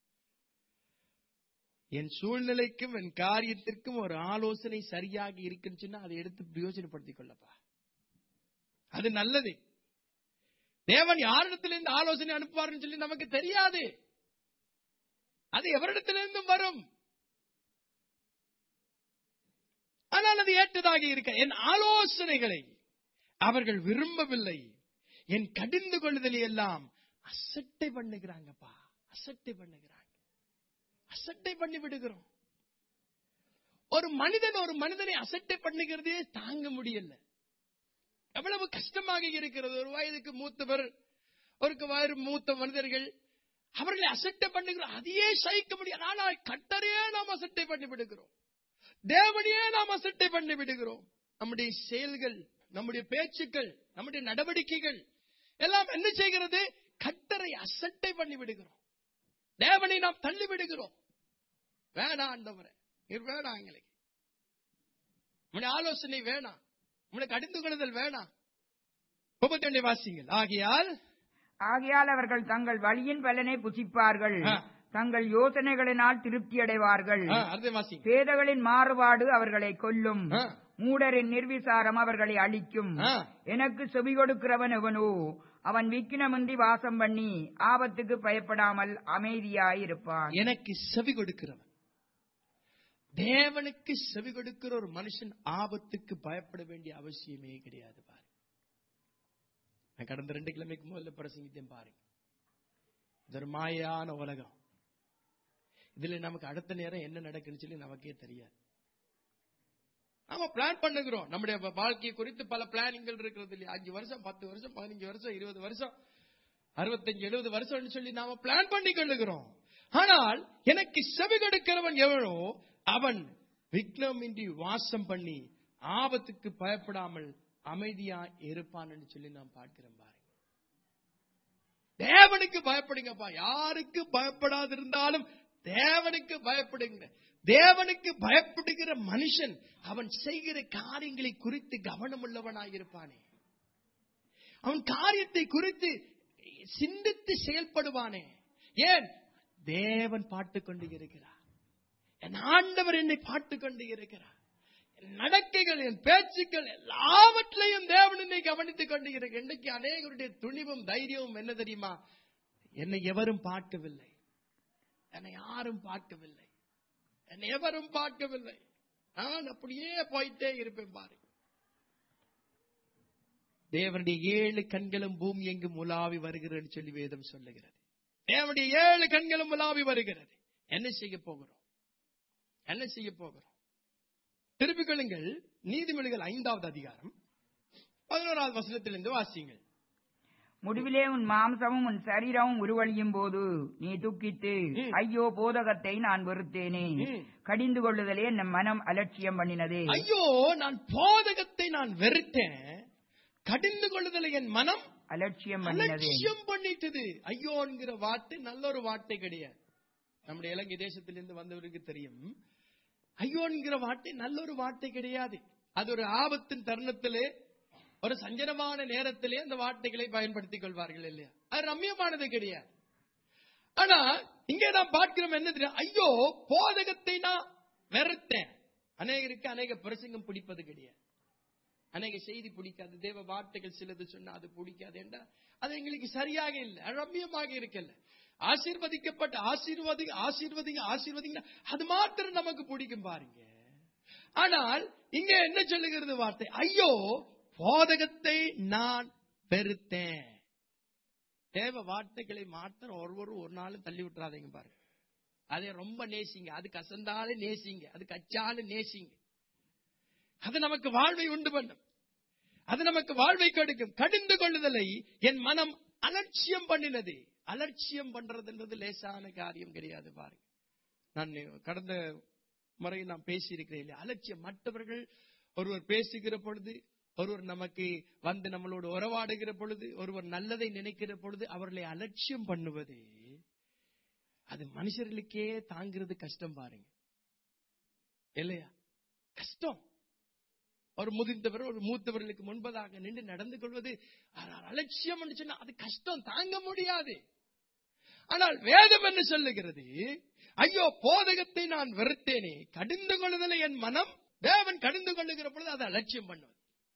என் சூழ்நிலைக்கும் என் காரியத்திற்கும் ஒரு ஆலோசனை சரியாக இருக்குன்னு சொன்னா அதை எடுத்து பிரயோஜனப்படுத்திக் கொள்ளப்பா அது நல்லது தேவன் யாரிடத்திலிருந்து ஆலோசனை அனுப்புவார்னு சொல்லி நமக்கு தெரியாது அது எவரிடத்திலிருந்தும் வரும் ஆனால் அது ஏற்றதாக இருக்க என் ஆலோசனைகளை அவர்கள் விரும்பவில்லை என் கடிந்து கொள்ளுதலை எல்லாம் அசட்டை பண்ணுகிறாங்கப்பா அசட்டை பண்ணுகிறாங்க அசட்டை பண்ணி விடுகிறோம் ஒரு மனிதன் ஒரு மனிதனை அசட்டை பண்ணுகிறதே தாங்க முடியல எவ்வளவு கஷ்டமாக இருக்கிறது ஒரு வயதுக்கு மூத்தவர் ஒரு வயது மூத்த மனிதர்கள் அவர்களை அசட்டை பண்ணுகிறோம் அதையே சகிக்க முடியாது ஆனால் கட்டரையே நாம் அசட்டை பண்ணி விடுகிறோம் தேவனையே நாம் அசட்டை பண்ணி விடுகிறோம் நம்முடைய செயல்கள் நம்முடைய பேச்சுக்கள் நம்முடைய நடவடிக்கைகள் எல்லாம் என்ன செய்கிறது கட்டரை அசட்டை பண்ணி விடுகிறோம் தேவனை நாம் தள்ளி விடுகிறோம் வேணாம் ஆண்டவரே இது வேணாம் எங்களுக்கு உங்களுடைய ஆலோசனை வேணாம் உங்களுடைய கடிந்து கொள்ளுதல் வேணாம் முப்பத்தி ஒன்றை வாசிங்கள் ஆகையால் ஆகையால் அவர்கள் தங்கள் வழியின் பலனை புசிப்பார்கள் ஆ. தங்கள் யோசனைகளினால் திருப்தி அடைவார்கள் ஆ, அடுத்த வாசிங்க பேதகளின் மாறுபாடு அவர்களை கொல்லும் ஆ. மூடரின் நிர்விசாரம் அவர்களை அழிக்கும் ஆ. எனக்கு செவி கொடுக்கிறவன் எவனோ அவன் விக்கினமின்றி வாசம் பண்ணி ஆபத்துக்கு பயப்படாமல் அமைதியாயிருப்பான் எனக்கு செவி கொடுக்கிறவன் தேவனுக்கு செவி கொடுக்கிற ஒரு மனுஷன் ஆபத்துக்கு பயப்பட வேண்டிய அவசியமே கிடையாது பாரு நான் கடந்த ரெண்டு கிழமைக்கு முதல்ல பிரசங்கித்தேன் பாருங்க இது ஒரு மாயான உலகம் இதுல நமக்கு அடுத்த நேரம் என்ன நடக்குன்னு சொல்லி நமக்கே தெரியாது நாம பிளான் பண்ணுகிறோம் நம்முடைய வ- வாழ்க்கையை குறித்து பல பிளானிங்கள் இருக்கிறது இல்லையா அஞ்சு வருஷம் பத்து வருஷம் பதினஞ்சு வருஷம் இருபது வருஷம் அறுபத்தஞ்சு எழுபது வருஷம்னு சொல்லி நாம பிளான் பண்ணி கொள்ளுகிறோம் ஆனால் எனக்கு செவி கொடுக்கிறவன் எவனோ அவன் விக்னமின்றி வாசம் பண்ணி ஆபத்துக்கு பயப்படாமல் அமைதியா இருப்பான்னு சொல்லி நாம் பார்க்கிறோம் பாருங்க தேவனுக்கு பயப்படுங்கப்பா யாருக்கு பயப்படாதிருந்தாலும் தேவனுக்கு பயப்படுங்க தேவனுக்கு பயப்படுகிற மனுஷன் அவன் செய்கிற காரியங்களை குறித்து கவனமுள்ளவனாயிருப்பானே அவன் காரியத்தை குறித்து சிந்தித்து செயல்படுவானே ஏன் தேவன் பாட்டு கொண்டு இருக்கிறார் என் ஆண்டவர் என்னை பாட்டு கொண்டு இருக்கிறார் என் நடக்கைகள் என் பேச்சுக்கள் எல்லாவற்றையும் தேவன் என்னை கவனித்துக் கொண்டு இருக்கிறார் இன்னைக்கு அநேகருடைய துணிவும் தைரியமும் என்ன தெரியுமா என்னை எவரும் பார்க்கவில்லை என்னை யாரும் பார்க்கவில்லை என்னை எவரும் பார்க்கவில்லை நான் அப்படியே போயிட்டே இருப்பேன் பாரு தேவனுடைய ஏழு கண்களும் பூமி எங்கும் உலாவி வருகிறன்னு சொல்லி வேதம் சொல்லுகிறது தேவனுடைய ஏழு கண்களும் உலாவி வருகிறது என்ன செய்ய போகிறோம் என்ன செய்ய போகிறோம் திருப்பிக் கொள்ளுங்கள் நீதிமொழிகள் ஐந்தாவது அதிகாரம் பதினோராவது வசனத்திலிருந்து வாசியுங்கள் முடிவிலே உன் மாம்சமும் உன் சரீரமும் உருவழியும் போது நீ துக்கித்து ம். ஐயோ போதகத்தை நான் வெறுத்தேனே ம். கடிந்து கொள்ளுதலே என் மனம் அலட்சியம் பண்ணினதே ஐயோ நான் போதகத்தை நான் வெறுத்தேன் கடிந்து கொள்ளுதலை என் மனம் அலட்சியம் பண்ணினதே அலட்சியம் பண்ணிட்டது ஐயோங்கிற வார்த்தை நல்ல ஒரு வார்த்தை கிடையாது நம்முடைய இலங்கை தேசத்திலிருந்து வந்தவருக்கு தெரியும் ஐயோங்கிற வார்த்தை நல்ல ஒரு வார்த்தை கிடையாது அது ஒரு ஆபத்தின் தருணத்திலே ஒரு சஞ்சனமான நேரத்திலே அந்த வார்த்தைகளை பயன்படுத்திக் கொள்வார்கள் இல்லையா அது ரம்யமானது கிடையாது ஆனா இங்கே நாம் பார்க்கிறோம் என்ன தெரியும் ஐயோ போதகத்தை நான் வெறுத்தேன் அநேகருக்கு அநேக பிரசங்கம் பிடிப்பது கிடையாது அநேக செய்தி பிடிக்காது தேவ வார்த்தைகள் சிலது சொன்னா அது பிடிக்காது என்றா அது எங்களுக்கு சரியாக இல்லை அது ரம்யமாக இருக்கல ஆசீர்வதிக்கப்பட்ட ஆசீர்வாதி ஆசீர்வதிங்க ஆசீர்வதிங்க அது மாத்திரம் நமக்கு பிடிக்கும் பாருங்க ஆனால் இங்க என்ன சொல்லுகிறது வார்த்தை ஐயோ போதகத்தை நான் வெறுத்தேன் தேவ வார்த்தைகளை மாத்திரம் ஒருவரும் ஒரு நாளும் தள்ளி விட்டுறாதீங்க பாருங்க அதை ரொம்ப நேசிங்க அது கசந்தாலும் நேசிங்க அது கச்சாலும் நேசிங்க அது நமக்கு வாழ்வை உண்டு பண்ணும் அது நமக்கு வாழ்வை கொடுக்கும் கடிந்து கொள்ளுதலை என் மனம் அலட்சியம் பண்ணினது அலட்சியம் பண்றதுன்றது லேசான காரியம் கிடையாது பாருங்க நான் கடந்த முறை நான் பேசியிருக்கிறேன் இல்லையா அலட்சியம் மற்றவர்கள் ஒருவர் பேசுகிற பொழுது ஒருவர் நமக்கு வந்து நம்மளோடு உறவாடுகிற பொழுது ஒருவர் நல்லதை நினைக்கிற பொழுது அவர்களை அலட்சியம் பண்ணுவது அது மனுஷர்களுக்கே தாங்கிறது கஷ்டம் பாருங்க இல்லையா கஷ்டம் ஒரு முதிர்ந்தவர் ஒரு மூத்தவர்களுக்கு முன்பதாக நின்று நடந்து கொள்வது அலட்சியம் என்று சொன்னா அது கஷ்டம் தாங்க முடியாது ஆனால் வேதம் என்ன சொல்லுகிறது ஐயோ போதகத்தை நான் வெறுத்தேனே கடிந்து கொள்ளுதலை என் மனம் தேவன் கடிந்து கொள்ளுகிற பொழுது அதை அலட்சியம் பண்ணுவது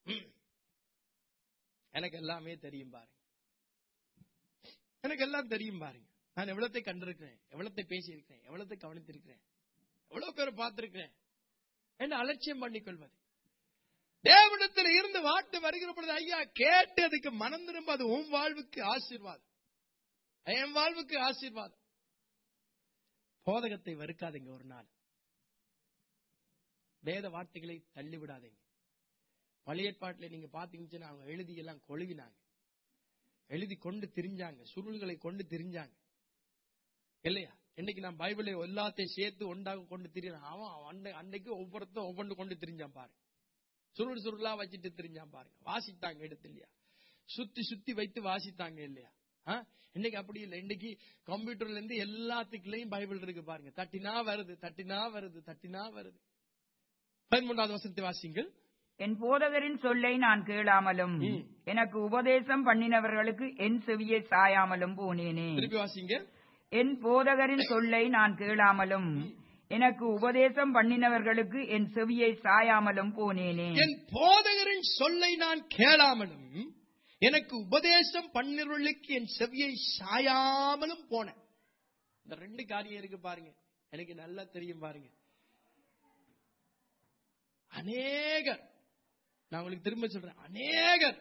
எனக்கு எல்லாமே தெரியும் பாருங்க எனக்கு எல்லாம் தெரியும் பாருங்க நான் எவ்வளத்தை கண்டிருக்கிறேன் எவ்வளத்தை பேசியிருக்கிறேன் எவ்வளத்தை கவனித்திருக்கிறேன் எவ்வளவு பேர் பார்த்திருக்கிறேன் என்று அலட்சியம் பண்ணிக்கொள்வது தேவனத்தில் இருந்து வாட்டு வருகிற பொழுது ஐயா கேட்டு அதுக்கு மனம் திரும்ப அது உன் வாழ்வுக்கு ஆசீர்வாதம் என் வாழ்வுக்கு ஆசீர்வாதம் போதகத்தை வெறுக்காதீங்க ஒரு நாள் வேத வார்த்தைகளை தள்ளி விடாதீங்க பழைய ஏற்பாட்டில் நீங்க பாத்தீங்கன்னா அவங்க எழுதி எல்லாம் கொழுவினாங்க எழுதி கொண்டு திரிஞ்சாங்க சுருள்களை கொண்டு திரிஞ்சாங்க இல்லையா இன்னைக்கு நான் பைபிளை எல்லாத்தையும் சேர்த்து ஒன்றாக கொண்டு திரியான் அவன் அன்னைக்கு ஒவ்வொருத்தரும் ஒவ்வொன்று கொண்டு திரிஞ்சான் பாரு சுருள் சுருளா வச்சுட்டு திரிஞ்சான் பாருங்க வாசித்தாங்க எடுத்து இல்லையா சுத்தி சுத்தி வைத்து வாசித்தாங்க இல்லையா இன்னைக்கு அப்படி இல்லை இன்னைக்கு கம்ப்யூட்டர்ல இருந்து எல்லாத்துக்குள்ளயும் பைபிள் இருக்கு பாருங்க தட்டினா வருது தட்டினா வருது தட்டினா வருது பதிமூன்றாவது வசனத்தை வாசிங்கள் என் போதகரின் சொல்லை நான் கேளாமலும் எனக்கு உபதேசம் பண்ணினவர்களுக்கு என் செவியை சாயாமலும் போனேனே திருப்பி வாசிங்க என் போதகரின் சொல்லை நான் கேளாமலும் எனக்கு உபதேசம் பண்ணினவர்களுக்கு என் செவியை சாயாமலும் போனேனே என் போதகரின் சொல்லை நான் கேளாமலும் எனக்கு உபதேசம் பண்ணினவர்களுக்கு என் செவியை சாயாமலும் போனேன் இந்த ரெண்டு காரியம் இருக்கு பாருங்க எனக்கு நல்லா தெரியும் பாருங்க அநேகர் நான் உங்களுக்கு திரும்ப சொல்றேன் அநேகர்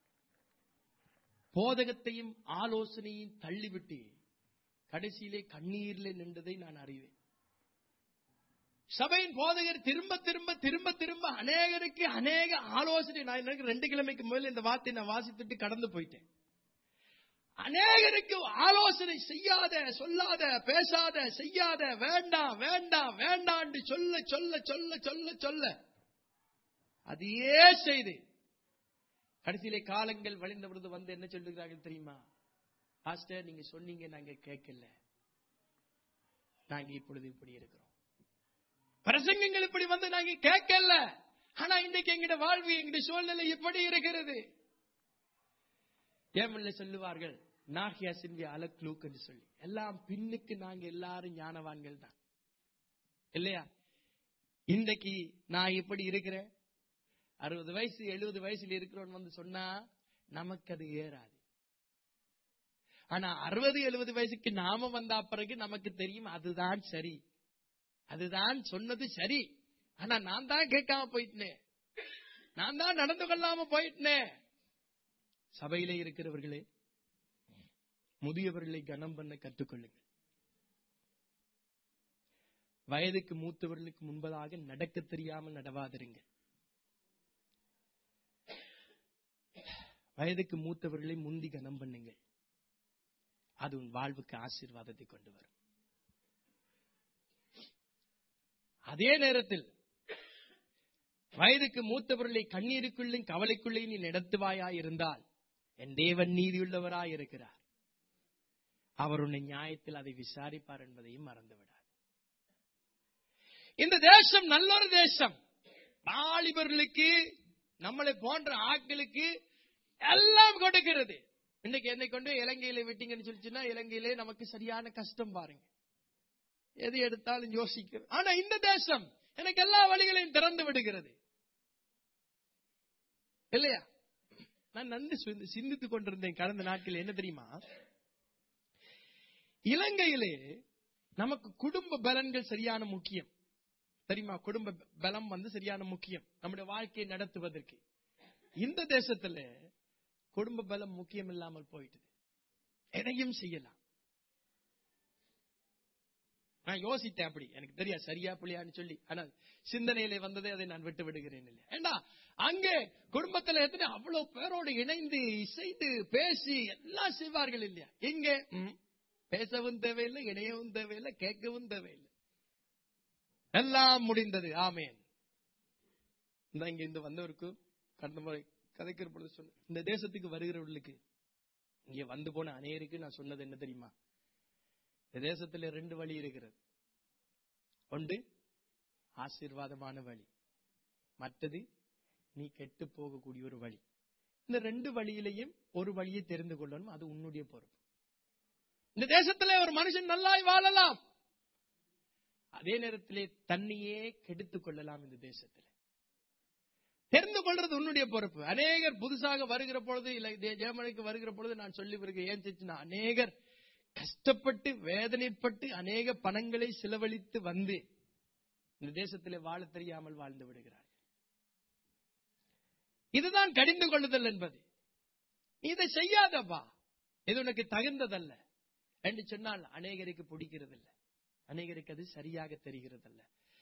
போதகத்தையும் ஆலோசனையும் தள்ளிவிட்டு கடைசியிலே கண்ணீரிலே நின்றதை நான் அறிவேன் சபையின் போதகர் திரும்ப திரும்ப திரும்ப திரும்ப அநேகருக்கு அநேக ஆலோசனை நான் எனக்கு ரெண்டு கிழமைக்கு முதல்ல இந்த வார்த்தை நான் வாசித்துட்டு கடந்து போயிட்டேன் அநேகருக்கு ஆலோசனை செய்யாத சொல்லாத பேசாத செய்யாத வேண்டாம் வேண்டாம் வேண்டாம் சொல்ல சொல்ல சொல்ல சொல்ல சொல்ல அதையே செய்து கடைசியிலே காலங்கள் வழிந்த பொழுது வந்து என்ன சொல்லுகிறார்கள் தெரியுமா பாஸ்டர் நீங்க சொன்னீங்க நாங்க கேட்கல நாங்க இப்பொழுது இப்படி இருக்கிறோம் பிரசங்கங்கள் இப்படி வந்து நாங்க கேட்கல ஆனா இன்றைக்கு எங்கிட்ட வாழ்வு எங்கிட்ட சூழ்நிலை இப்படி இருக்கிறது ஏமல்ல சொல்லுவார்கள் நாகியா சிந்தி அலக்லூக் என்று சொல்லி எல்லாம் பின்னுக்கு நாங்க எல்லாரும் ஞானவான்கள் தான் இல்லையா இன்றைக்கு நான் இப்படி இருக்கிறேன் அறுபது வயசு எழுபது வயசுல இருக்கிறோம் வந்து சொன்னா நமக்கு அது ஏறாது ஆனா அறுபது எழுபது வயசுக்கு நாம வந்த பிறகு நமக்கு தெரியும் அதுதான் சரி அதுதான் சொன்னது சரி ஆனா நான் தான் கேட்காம போயிட்டேன் நான் தான் நடந்து கொள்ளாம போயிட்டேன் சபையிலே இருக்கிறவர்களே முதியவர்களை கனம் பண்ண கற்றுக்கொள்ளுங்கள் வயதுக்கு மூத்தவர்களுக்கு முன்பதாக நடக்க தெரியாமல் நடவாதிருங்க வயதுக்கு மூத்தவர்களை முந்தி கனம் பண்ணுங்கள் அது உன் வாழ்வுக்கு ஆசீர்வாதத்தை கொண்டு வரும் அதே நேரத்தில் வயதுக்கு மூத்தவர்களை கண்ணீருக்குள்ளும் கவலைக்குள்ளேயும் நீ நடத்துவாயா இருந்தால் என் தேவன் நீதியுள்ளவராய் இருக்கிறார் அவர் உன்னை நியாயத்தில் அதை விசாரிப்பார் என்பதையும் மறந்துவிடார் இந்த தேசம் நல்ல ஒரு தேசம் வாலிபர்களுக்கு நம்மளை போன்ற ஆட்களுக்கு எல்லாம் கொடுக்கிறது இன்னைக்கு என்னை கொண்டு இலங்கையில விட்டீங்கன்னு சொல்லிச்சுன்னா இலங்கையிலே நமக்கு சரியான கஷ்டம் பாருங்க எது எடுத்தாலும் யோசிக்கிறது ஆனா இந்த தேசம் எனக்கு எல்லா வழிகளையும் திறந்து விடுகிறது இல்லையா நான் நன்கு சிந்தித்துக் கொண்டிருந்தேன் கடந்த நாட்கள் என்ன தெரியுமா இலங்கையிலே நமக்கு குடும்ப பலன்கள் சரியான முக்கியம் தெரியுமா குடும்ப பலம் வந்து சரியான முக்கியம் நம்முடைய வாழ்க்கையை நடத்துவதற்கு இந்த தேசத்துல குடும்ப பலம் முக்கியம் இல்லாமல் போயிட்டு எதையும் செய்யலாம் நான் யோசித்தேன் அப்படி எனக்கு தெரியாது சரியா புள்ளியான்னு சொல்லி ஆனால் சிந்தனையில வந்ததே அதை நான் விட்டு விடுகிறேன் இல்லையா ஏண்டா அங்கே குடும்பத்துல எத்தனை அவ்வளவு பேரோடு இணைந்து இசைந்து பேசி எல்லாம் செய்வார்கள் இல்லையா இங்க ம், பேசவும் தேவையில்லை இணையவும் தேவையில்லை கேட்கவும் தேவையில்லை எல்லாம் முடிந்தது ஆமேன் இந்த இங்க இந்த வந்தவருக்கு கடந்த முறை கதைக்கிற பொழுது சொன்ன இந்த தேசத்துக்கு வருகிறவர்களுக்கு இங்க வந்து போன அநேருக்கு நான் சொன்னது என்ன தெரியுமா இந்த தேசத்துல ரெண்டு வழி இருக்கிறது ஒன்று ஆசீர்வாதமான வழி மற்றது நீ கெட்டு போகக்கூடிய ஒரு வழி இந்த ரெண்டு வழியிலையும் ஒரு வழியை தெரிந்து கொள்ளணும் அது உன்னுடைய பொறுப்பு இந்த தேசத்துல ஒரு மனுஷன் நல்லாய் வாழலாம் அதே நேரத்திலே தன்னையே கெடுத்துக் கொள்ளலாம் இந்த தேசத்தில் தெரிந்து கொள்றது உன்னுடைய பொறுப்பு அநேகர் புதுசாக வருகிற பொழுது இல்லை தே- ஜெர்மனிக்கு வருகிற பொழுது நான் சொல்லி வருகிறேன் ஏன் சிச்சுனா அநேகர் கஷ்டப்பட்டு வேதனைப்பட்டு அநேக பணங்களை செலவழித்து வந்து இந்த தேசத்திலே வாழ தெரியாமல் வாழ்ந்து விடுகிறார் இதுதான் கடிந்து கொள்ளுதல் என்பது நீ இதை செய்யாதப்பா இது உனக்கு தகுந்ததல்ல என்று சொன்னால் அநேகருக்கு பிடிக்கிறதில்ல அநேகருக்கு அது சரியாக தெரிகிறதல்ல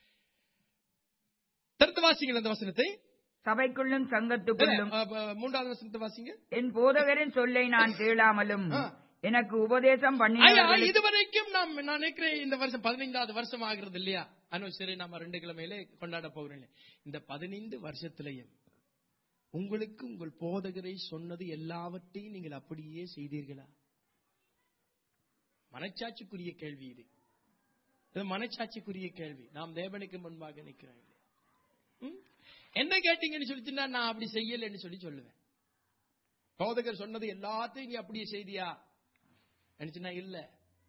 திறந்து வாசிங்கள் அந்த வசனத்தை சபைக்குள்ளும் சங்கத்துக்குள்ளும் அஹ், அஹ், மூன்றாவது வசனத்தை வாசிங்க என் போதகரின் சொல்லை நான் கேளாமலும் ஆ. எனக்கு உபதேசம் ஐயா, பண்ணினவர்களுக்கு இதுவரைக்கும் நாம் நான் நினைக்கிறேன் இந்த வருஷம் பதினைந்தாவது வருஷம் ஆகிறது இல்லையா அனுசரி நாம ரெண்டு கிழமையிலே கொண்டாட போகிறேன் இந்த பதினைந்து வருஷத்திலையும் உங்களுக்கு உங்கள் போதகரை சொன்னது எல்லாவற்றையும் நீங்கள் அப்படியே செய்தீர்களா மனச்சாட்சிக்குரிய கேள்வி இது இது மனச்சாட்சிக்குரிய கேள்வி நாம் தேவனுக்கு முன்பாக நிற்கிறோம் இல்லையா? ம்? என்ன கேட்டீங்கன்னு சொல்லிச்சுன்னா நான் அப்படி செய்யலைன்னு சொல்லி சொல்லுவேன் போதகர் சொன்னது எல்லாத்தையும் நீ அப்படியே செய்தியா நினைச்சுனா இல்ல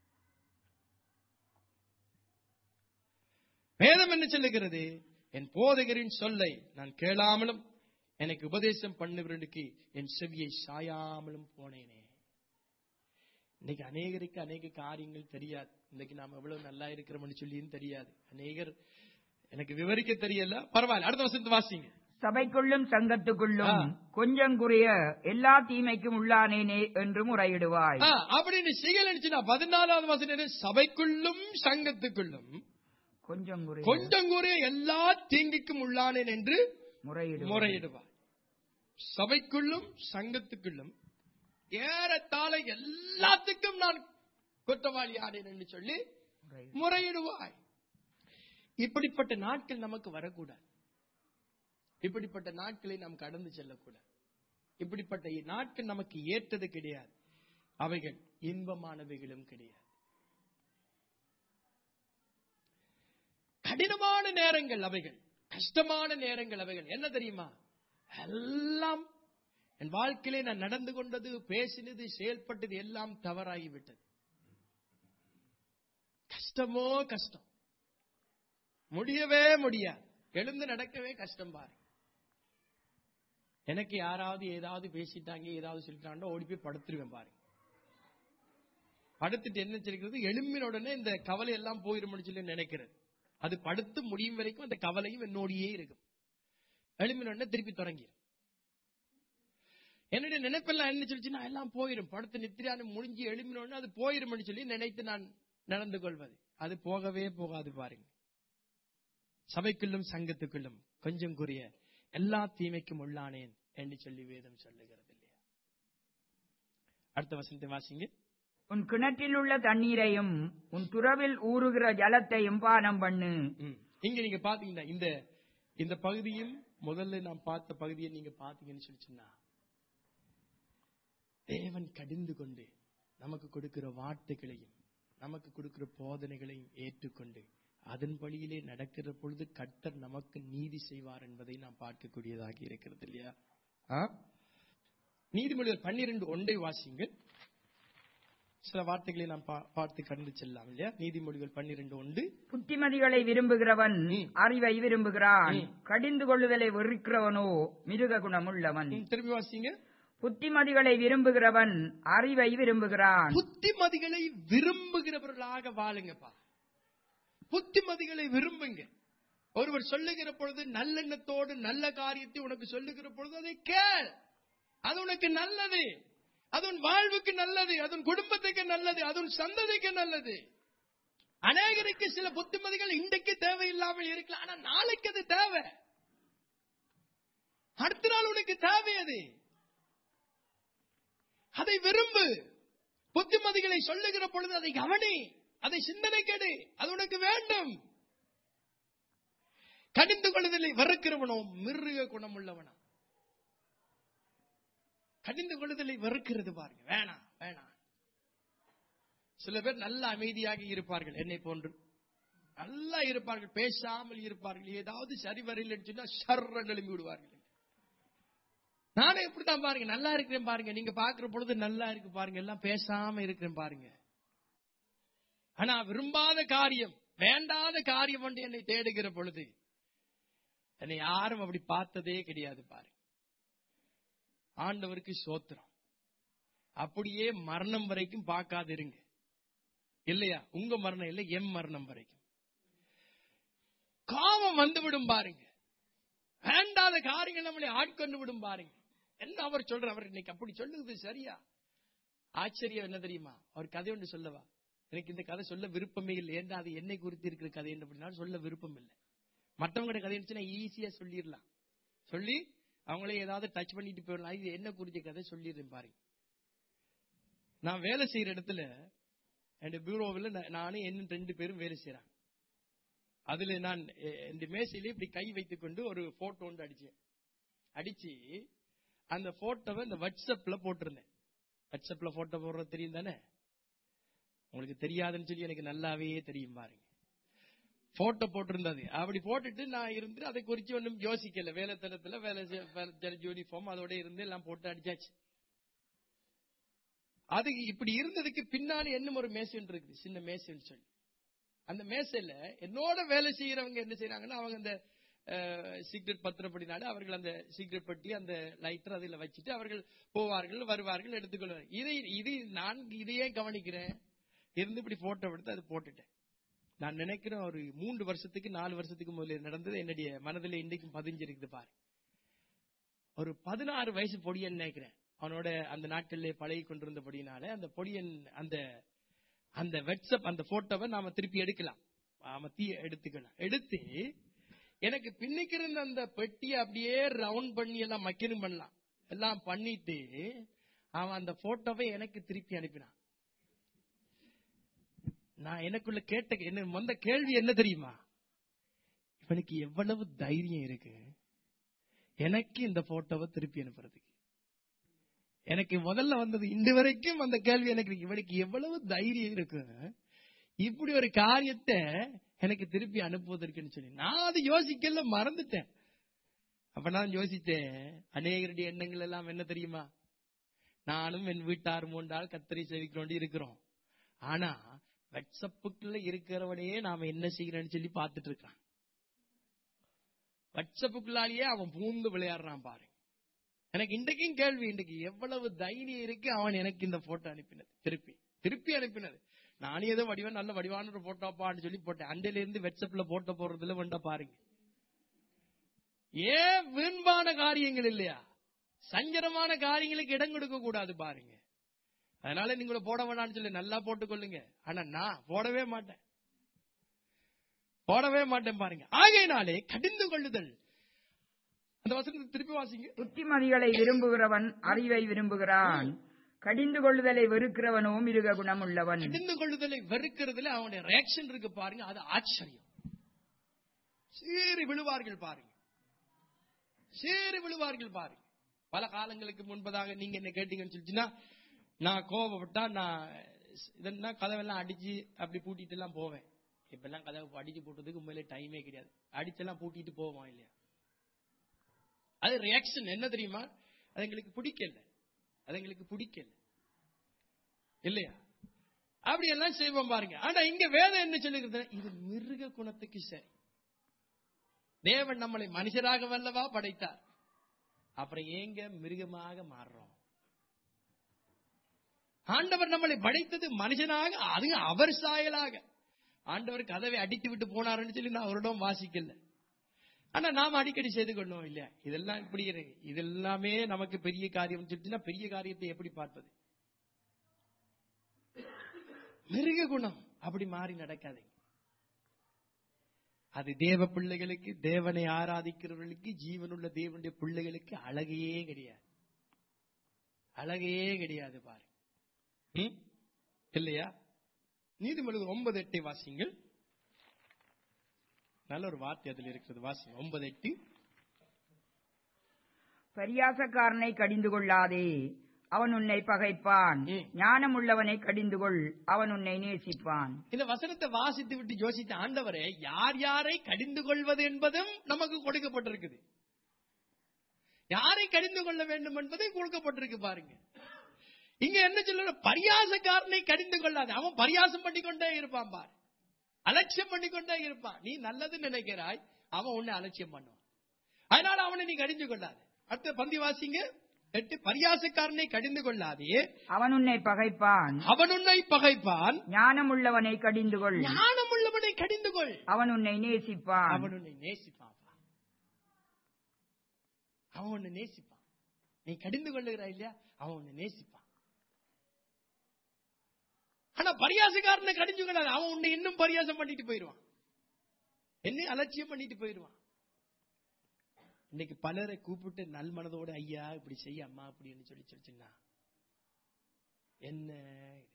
வேதம் என்ன சொல்லுகிறது என் போதகரின் சொல்லை நான் கேளாமலும் எனக்கு உபதேசம் பண்ணுவதற்கு என் செவியை சாயாமலும் போனேனே இன்னைக்கு அநேகருக்கு அநேக காரியங்கள் தெரியாது இன்னைக்கு நாம எவ்வளவு நல்லா இருக்கிறோம்னு சொல்லியும் தெரியாது அநேகர் எனக்கு விவரிக்க தெரியல பரவாயில்ல அடுத்த வருஷத்து வாசிங்க சபைக்குள்ளும் சங்கத்துக்குள்ளும் ஆ. கொஞ்சம் குறைய எல்லா தீமைக்கும் உள்ளானேனே என்று முறையிடுவாய் ஆ, அப்படின்னு செய்யலனுச்சுன்னா பதினாலாவது வசனம் சபைக்குள்ளும் சங்கத்துக்குள்ளும் கொஞ்சம் குறைய கொஞ்சம் கூட எல்லா தீங்குக்கும் உள்ளானேன் என்று முறையிடுவாய் முறையிடுவார் சபைக்குள்ளும் சங்கத்துக்குள்ளும் ஏறத்தாழ எல்லாத்துக்கும் நான் குற்றவாளி ஆனேன் என்று சொல்லி முறையிடு. முறையிடுவாய் இப்படிப்பட்ட நாட்கள் நமக்கு வரக்கூடாது இப்படிப்பட்ட நாட்களை நாம் கடந்து செல்லக்கூடாது இப்படிப்பட்ட நாட்கள் நமக்கு ஏற்றது கிடையாது அவைகள் இன்பமானவைகளும் கிடையாது கடினமான நேரங்கள் அவைகள் கஷ்டமான நேரங்கள் அவைகள் என்ன தெரியுமா எல்லாம் என் வாழ்க்கையிலே நான் நடந்து கொண்டது பேசினது செயல்பட்டது எல்லாம் தவறாகிவிட்டது கஷ்டமோ கஷ்டம் முடியவே முடியாது எழுந்து நடக்கவே கஷ்டம் பாரு எனக்கு யாராவது ஏதாவது பேசிட்டாங்க ஏதாவது சொல்லிட்டாங்க ஓடி போய் படுத்துருவேன் பாருங்க படுத்துட்டு என்ன சொல்லிக்கிறது எழும்பின உடனே இந்த கவலை எல்லாம் போயிரும்னு சொல்லி நினைக்கிறது அது படுத்து முடியும் வரைக்கும் அந்த கவலையும் என்னோடையே இருக்கும் எழும்பின உடனே திருப்பி தொடங்கிடும் என்னுடைய நினைப்பெல்லாம் என்ன சொல்லிச்சுன்னா எல்லாம் போயிடும் படுத்து நித்திரான்னு முடிஞ்சு எழும்பின உடனே அது போயிரும்னு சொல்லி நினைத்து நான் நடந்து கொள்வது அது போகவே போகாது பாருங்க சபைக்குள்ளும் சங்கத்துக்குள்ளும் கொஞ்சம் குறிய எல்லா தீமைக்கும் உள்ளானேன் என்று சொல்லி வேதம் சொல்லுகிறது இல்லையா அடுத்த வசனத்தை வாசிங்க உன் கிணற்றில் உள்ள தண்ணீரையும் உன் துறவில் ஊறுகிற ஜலத்தையும் பானம் பண்ணு ம். இங்க நீங்க பாத்தீங்கன்னா இந்த இந்த பகுதியும் முதல்ல நாம் பார்த்த பகுதியை நீங்க பாத்தீங்கன்னு சொல்லி சொன்னா தேவன் கடிந்து கொண்டு நமக்கு கொடுக்கிற வார்த்தைகளையும் நமக்கு கொடுக்கிற போதனைகளையும் ஏற்றுக்கொண்டு அதன் வழியிலே நடக்கிற பொழுது கர்த்தர் நமக்கு நீதி செய்வார் என்பதை நாம் பார்க்கக்கூடியதாக இருக்கிறது இல்லையா ஆ? நீதிமொழிகள் பன்னிரண்டு ஒன்றை வாசிங்கள் சில வார்த்தைகளை நாம் பா- பார்த்து கடந்து செல்லலாம் இல்லையா நீதிமொழிகள் பன்னிரண்டு ஒன்று புத்திமதிகளை விரும்புகிறவன் ம். அறிவை விரும்புகிறான் ம். கடிந்து கொள்ளுதலை வெறுக்கிறவனோ மிருக குணமுள்ளவன் ம், திரும்பி வாசிங்க புத்திமதிகளை விரும்புகிறவன் அறிவை விரும்புகிறான் ஒருவர் சொல்லுகிற பொழுது நல்லெண்ணத்தோடு நல்ல காரியத்தை உனக்கு சொல்லுகிற பொழுது அதை கேள் அது உனக்கு நல்லது அது உன் வாழ்வுக்கு நல்லது அது உன் குடும்பத்துக்கு நல்லது அது உன் சந்ததிக்கு நல்லது அநேகருக்கு சில புத்திமதிகள் இன்றைக்கு தேவையில்லாமல் இருக்கலாம் ஆனா நாளைக்கு அது தேவை அடுத்த நாள் உனக்கு தேவை அது அதை விரும்பு புத்திமதிகளை சொல்லுகிற பொழுது அதை கவனி அதை சிந்தனை கெடு அது உனக்கு வேண்டும் கடிந்து கொள்ளுதலை வெறுக்கிறவனோ மிருக குணமுள்ளவனா கடிந்து கொள்ளுதலை வெறுக்கிறது பாருங்க வேணாம் வேணாம் சில பேர் நல்ல அமைதியாக இருப்பார்கள் என்னை போன்று நல்லா இருப்பார்கள் பேசாமல் இருப்பார்கள் ஏதாவது சரி வரையில் சொன்னா சர்ற எழுப்பி விடுவார்கள் நானே இப்படித்தான் பாருங்க நல்லா இருக்கிறேன் பாருங்க நீங்க பாக்குற பொழுது நல்லா இருக்கு பாருங்க எல்லாம் பேசாம இருக்கிறேன் பாருங்க ஆனா விரும்பாத காரியம் வேண்டாத காரியம் ஒன்று என்னை தேடுகிற பொழுது என்னை யாரும் அப்படி பார்த்ததே கிடையாது பாருங்க ஆண்டவருக்கு சோத்திரம் அப்படியே மரணம் வரைக்கும் பார்க்காது இருங்க இல்லையா உங்க மரணம் இல்லை எம் மரணம் வரைக்கும் காமம் வந்து விடும் பாருங்க வேண்டாத காரியங்கள் நம்மளை ஆட்கொண்டு விடும் பாருங்க என்ன அவர் சொல்ற அவர் இன்னைக்கு அப்படி சொல்லுது சரியா ஆச்சரியம் என்ன தெரியுமா அவர் கதை ஒன்று சொல்லவா எனக்கு இந்த கதை சொல்ல விருப்பமே இல்லை ஏன்னா அது என்னை குறித்து இருக்கிற கதை என்று அப்படின்னா சொல்ல விருப்பம் இல்லை மற்றவங்களோட கதை இருந்துச்சுன்னா ஈஸியா சொல்லிடலாம் சொல்லி அவங்களே ஏதாவது டச் பண்ணிட்டு போயிடலாம் இது என்ன குறித்த கதை சொல்லிடுறேன் பாருங்க நான் வேலை செய்யற இடத்துல என் பியூரோவில் நானும் என்ன ரெண்டு பேரும் வேலை செய்யறாங்க அதுல நான் இந்த மேசையில இப்படி கை வைத்துக் கொண்டு ஒரு போட்டோ ஒன்று அடிச்சேன் அடிச்சு அந்த போட்டோவை இந்த வாட்ஸ்அப்ல போட்டிருந்தேன் வாட்ஸ்அப்ல போட்டோ போடுறது தெரியும் தானே உங்களுக்கு தெரியாதுன்னு சொல்லி எனக்கு நல்லாவே தெரியும் பாருங்க போட்டோ போட்டிருந்தது அப்படி போட்டுட்டு நான் இருந்து அதை குறிச்சு ஒன்றும் யோசிக்கல வேலை தளத்துல வேலை யூனிஃபார்ம் அதோட இருந்து எல்லாம் போட்டு அடிச்சாச்சு அது இப்படி இருந்ததுக்கு பின்னாடி என்ன ஒரு மேசன் இருக்குது சின்ன மேசன் சொல்லி அந்த மேசையில என்னோட வேலை செய்யறவங்க என்ன செய்யறாங்கன்னா அவங்க அந்த சீக்ரெட் பத்திரப்படினால அவர்கள் அந்த சீக்ரெட் பட்டி அந்த லைட்டர் அதில் வச்சுட்டு அவர்கள் போவார்கள் வருவார்கள் எடுத்துக்கொள்வார்கள் இதை இது நான் இதையே கவனிக்கிறேன் இருந்து இப்படி போட்டோ எடுத்து அது போட்டுட்டேன் நான் நினைக்கிறேன் ஒரு மூன்று வருஷத்துக்கு நாலு வருஷத்துக்கு முதல்ல நடந்தது என்னுடைய மனதில் இன்றைக்கும் பதிஞ்சிருக்குது பாரு ஒரு பதினாறு வயசு பொடியன் நினைக்கிறேன் அவனோட அந்த நாட்டிலே பழகி கொண்டிருந்தபடினால அந்த பொடியன் அந்த அந்த வாட்ஸ்அப் அந்த போட்டோவை நாம திருப்பி எடுக்கலாம் நாம தீ எடுத்துக்கலாம் எடுத்து எனக்கு பின்னுக்கு இருந்த அந்த பெட்டியை அப்படியே ரவுண்ட் பண்ணி எல்லாம் மக்கணும் பண்ணலாம் எல்லாம் பண்ணிட்டு அவன் அந்த போட்டோவை எனக்கு திருப்பி அனுப்பினான் நான் எனக்குள்ள கேட்ட என்ன வந்த கேள்வி என்ன தெரியுமா இவனுக்கு எவ்வளவு தைரியம் இருக்கு எனக்கு இந்த போட்டோவை திருப்பி அனுப்புறதுக்கு எனக்கு முதல்ல வந்தது இன்று வரைக்கும் அந்த கேள்வி எனக்கு இவனுக்கு எவ்வளவு தைரியம் இருக்கு இப்படி ஒரு காரியத்தை எனக்கு திருப்பி அனுப்புவதற்குன்னு சொல்லி நான் அது யோசிக்கல மறந்துட்டேன் அப்ப நான் யோசித்தேன் அநேகருடைய எண்ணங்கள் எல்லாம் என்ன தெரியுமா நானும் என் வீட்டார் மூன்றால் கத்தரி செவிக்கிறோண்டு இருக்கிறோம் ஆனா வாட்ஸ்அப்புக்குள்ள இருக்கிறவனையே நாம என்ன செய்யறோம்னு சொல்லி பார்த்துட்டு இருக்கான் வாட்ஸ்அப்புக்குள்ளாலேயே அவன் பூந்து விளையாடுறான் பாரு எனக்கு இன்றைக்கும் கேள்வி இன்றைக்கு எவ்வளவு தைரியம் இருக்கு அவன் எனக்கு இந்த போட்டோ அனுப்பினது திருப்பி திருப்பி அனுப்பினது நானும் ஏதோ வடிவா நல்ல வடிவான ஒரு போட்டோப்பான்னு சொல்லி போட்டேன் அண்டையில இருந்து வாட்ஸ்அப்ல போட்டோ போடுறதுல வேண்ட பாருங்க ஏன் வீண்பான காரியங்கள் இல்லையா சஞ்சரமான காரியங்களுக்கு இடம் கொடுக்க கூடாது பாருங்க அதனால நீங்க போட வேணாம்னு சொல்லி நல்லா போட்டுக்கொள்ளுங்க ஆனா நான் போடவே மாட்டேன் போடவே மாட்டேன் பாருங்க ஆகையினாலே கடிந்து கொள்ளுதல் அந்த வசனத்தை திருப்பி வாசிங்க புத்திமதிகளை விரும்புகிறவன் அறிவை விரும்புகிறான் கடிந்து கொள்ளுதலை வெறுக்கிறவனோ மிருக குணமுள்ளவன் கடிந்து கொள்ளுதலை வெறுக்கிறதுல அவனுடைய ரியாக்ஷன் இருக்கு பாருங்க அது ஆச்சரியம் சீறி விழுவார்கள் பாருங்க சீறி விழுவார்கள் பாருங்க பல காலங்களுக்கு முன்பதாக நீங்க என்ன கேட்டீங்கன்னு சொல்லிச்சுன்னா நான் கோபப்பட்டா நான் இதென்னா கதவெல்லாம் அடிச்சு அப்படி பூட்டிட்டு எல்லாம் போவேன் இப்ப எல்லாம் கதவை அடிச்சு போட்டதுக்கு உண்மையிலே டைமே கிடையாது அடிச்செல்லாம் பூட்டிட்டு போவான் இல்லையா அது ரியாக்ஷன் என்ன தெரியுமா அது எங்களுக்கு பிடிக்கல அது எங்களுக்கு பிடிக்கல இல்லையா அப்படி எல்லாம் செய்வோம் பாருங்க ஆனா இங்க வேதம் என்ன சொல்லுகிறது இது மிருக குணத்துக்கு சரி தேவன் நம்மளை மனுஷராக வல்லவா படைத்தார் அப்புறம் ஏங்க மிருகமாக மாறுறோம் ஆண்டவர் நம்மளை படைத்தது மனுஷனாக அது அவர் சாயலாக ஆண்டவர் கதவை அடித்து விட்டு போனாருன்னு சொல்லி நான் அவரிடம் வாசிக்கல ஆனா நாம அடிக்கடி செய்து கொள்ளுவோம் இல்லையா இதெல்லாம் இப்படி இருக்கு இது எல்லாமே நமக்கு பெரிய காரியம் சொல்லிட்டுனா பெரிய காரியத்தை எப்படி பார்ப்பது மிருக குணம் அப்படி மாறி நடக்காதீங்க அது தேவ பிள்ளைகளுக்கு தேவனை ஆராதிக்கிறவர்களுக்கு ஜீவனுள்ள தேவனுடைய பிள்ளைகளுக்கு அழகையே கிடையாது அழகையே கிடையாது பாரு ம்? இல்லையா நீதிமொழி ஒன்பது எட்டை வாசிங்கள் நல்ல ஒரு வார்த்தை அதில் இருக்கிறது வாசிங்க ஒன்பது எட்டு பரியாசக்காரனை கடிந்து கொள்ளாதே அவன் உன்னை பகைப்பான் ம். ஞானமுள்ளவனை கடிந்து கொள் அவன் உன்னை நேசிப்பான் இந்த வசனத்தை வாசித்து விட்டு யோசித்த ஆண்டவரே யார் யாரை கடிந்து கொள்வது என்பதும் நமக்கு கொடுக்கப்பட்டிருக்குது யாரை கடிந்து கொள்ள வேண்டும் என்பதும் கொடுக்கப்பட்டிருக்கு பாருங்க இங்க என்ன சொல்ல பரியாசக்காரனை கடிந்து கொள்ளாது அவன் பரியாசம் பண்ணிக்கொண்டே இருப்பான் பார் அலட்சியம் பண்ணிக்கொண்டே இருப்பான் நீ நல்லது நினைக்கிறாய் அவன் உன்னை அலட்சியம் பண்ணுவான் அதனால அவனை நீ கடிந்து கொள்ளாது அடுத்த பந்தி வாசிங்க எட்டு பரியாசக்காரனை கடிந்து கொள்ளாதே அவன் உன்னை பகைப்பான் அவன் உன்னை பகைப்பான் ஞானமுள்ளவனை கடிந்து கொள் ஞானமுள்ளவனை கடிந்து கொள் அவன் உன்னை நேசிப்பான் அவன் உன்னை நேசிப்பான் அவன் உன்னை நேசிப்பான் நீ கடிந்து கொள்ளுகிறாய் இல்லையா அவன் உன்னை நேசிப்பான் ஆனா பரியாசக்காரனை கடிஞ்சு கொள்ளாது அவன் உன்னை இன்னும் பரியாசம் பண்ணிட்டு போயிடுவான் என்ன அலட்சியம் பண்ணிட்டு போயிடுவான் இன்னைக்கு பலரை கூப்பிட்டு நல் மனதோட ஐயா இப்படி செய்ய அம்மா அப்படின்னு சொல்லி சொல்லிச்சுன்னா என்ன இது?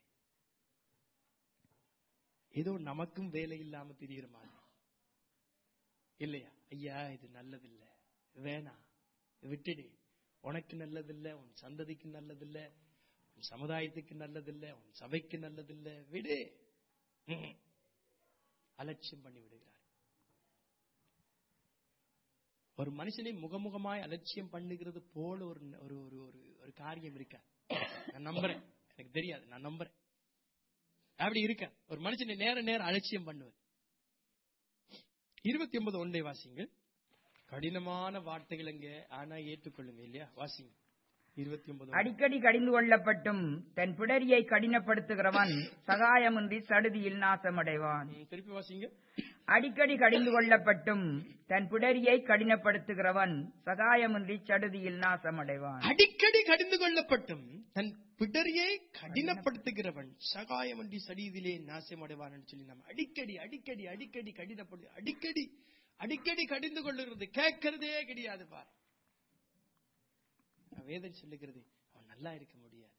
ஏதோ நமக்கும் வேலை இல்லாம தெரியுற மாதிரி இல்லையா ஐயா இது நல்லதில்ல வேணாம் விட்டுடு உனக்கு நல்லதில்ல உன் சந்ததிக்கு நல்லதில்ல உன் சமுதாயத்துக்கு நல்லதில்ல உன் சபைக்கு நல்லதில்ல விடு ம்ம். அலட்சியம் பண்ணி விடுகிறார் ஒரு மனுஷனை முகமுகமாய் அலட்சியம் பண்ணுகிறது போல ஒரு ஒரு ஒரு ஒரு ஒரு காரியம் இருக்க நான் நம்புறேன் எனக்கு தெரியாது நான் நம்புறேன் அப்படி இருக்க ஒரு மனுஷனை நேர நேரம் அலட்சியம் பண்ணுவது இருபத்தி ஒன்பது ஒன்றை வாசிங்க கடினமான வார்த்தைகள் எங்க ஆனா ஏற்றுக்கொள்ளுங்க இல்லையா வாசிங்க இருபத்தி ஒன்பது அடிக்கடி கடிந்து கொள்ளப்பட்டும் தன் பிடரியை கடினப்படுத்துகிறவன் சகாயமின்றி சடுதியில் நாசமடைவான் திருப்பி வாசிங்க அடிக்கடி கடிந்து கொள்ளப்பட்டும் தன் பிடரியை கடினப்படுத்துகிறவன் சகாயமின்றி சடுதியில் நாசமடைவான் அடிக்கடி கடிந்து கொள்ளப்பட்டும் தன் பிடரியை கடினப்படுத்துகிறவன் சகாயமன்றி சடிதிலே நாசமடைவான் சொல்லி நம்ம அடிக்கடி அடிக்கடி அடிக்கடி கடினப்படு அடிக்கடி அடிக்கடி கடிந்து கொள்ளுகிறது கேட்கறதே கிடையாது பார் வேதன் சொல்லுகிறது அவன் நல்லா இருக்க முடியாது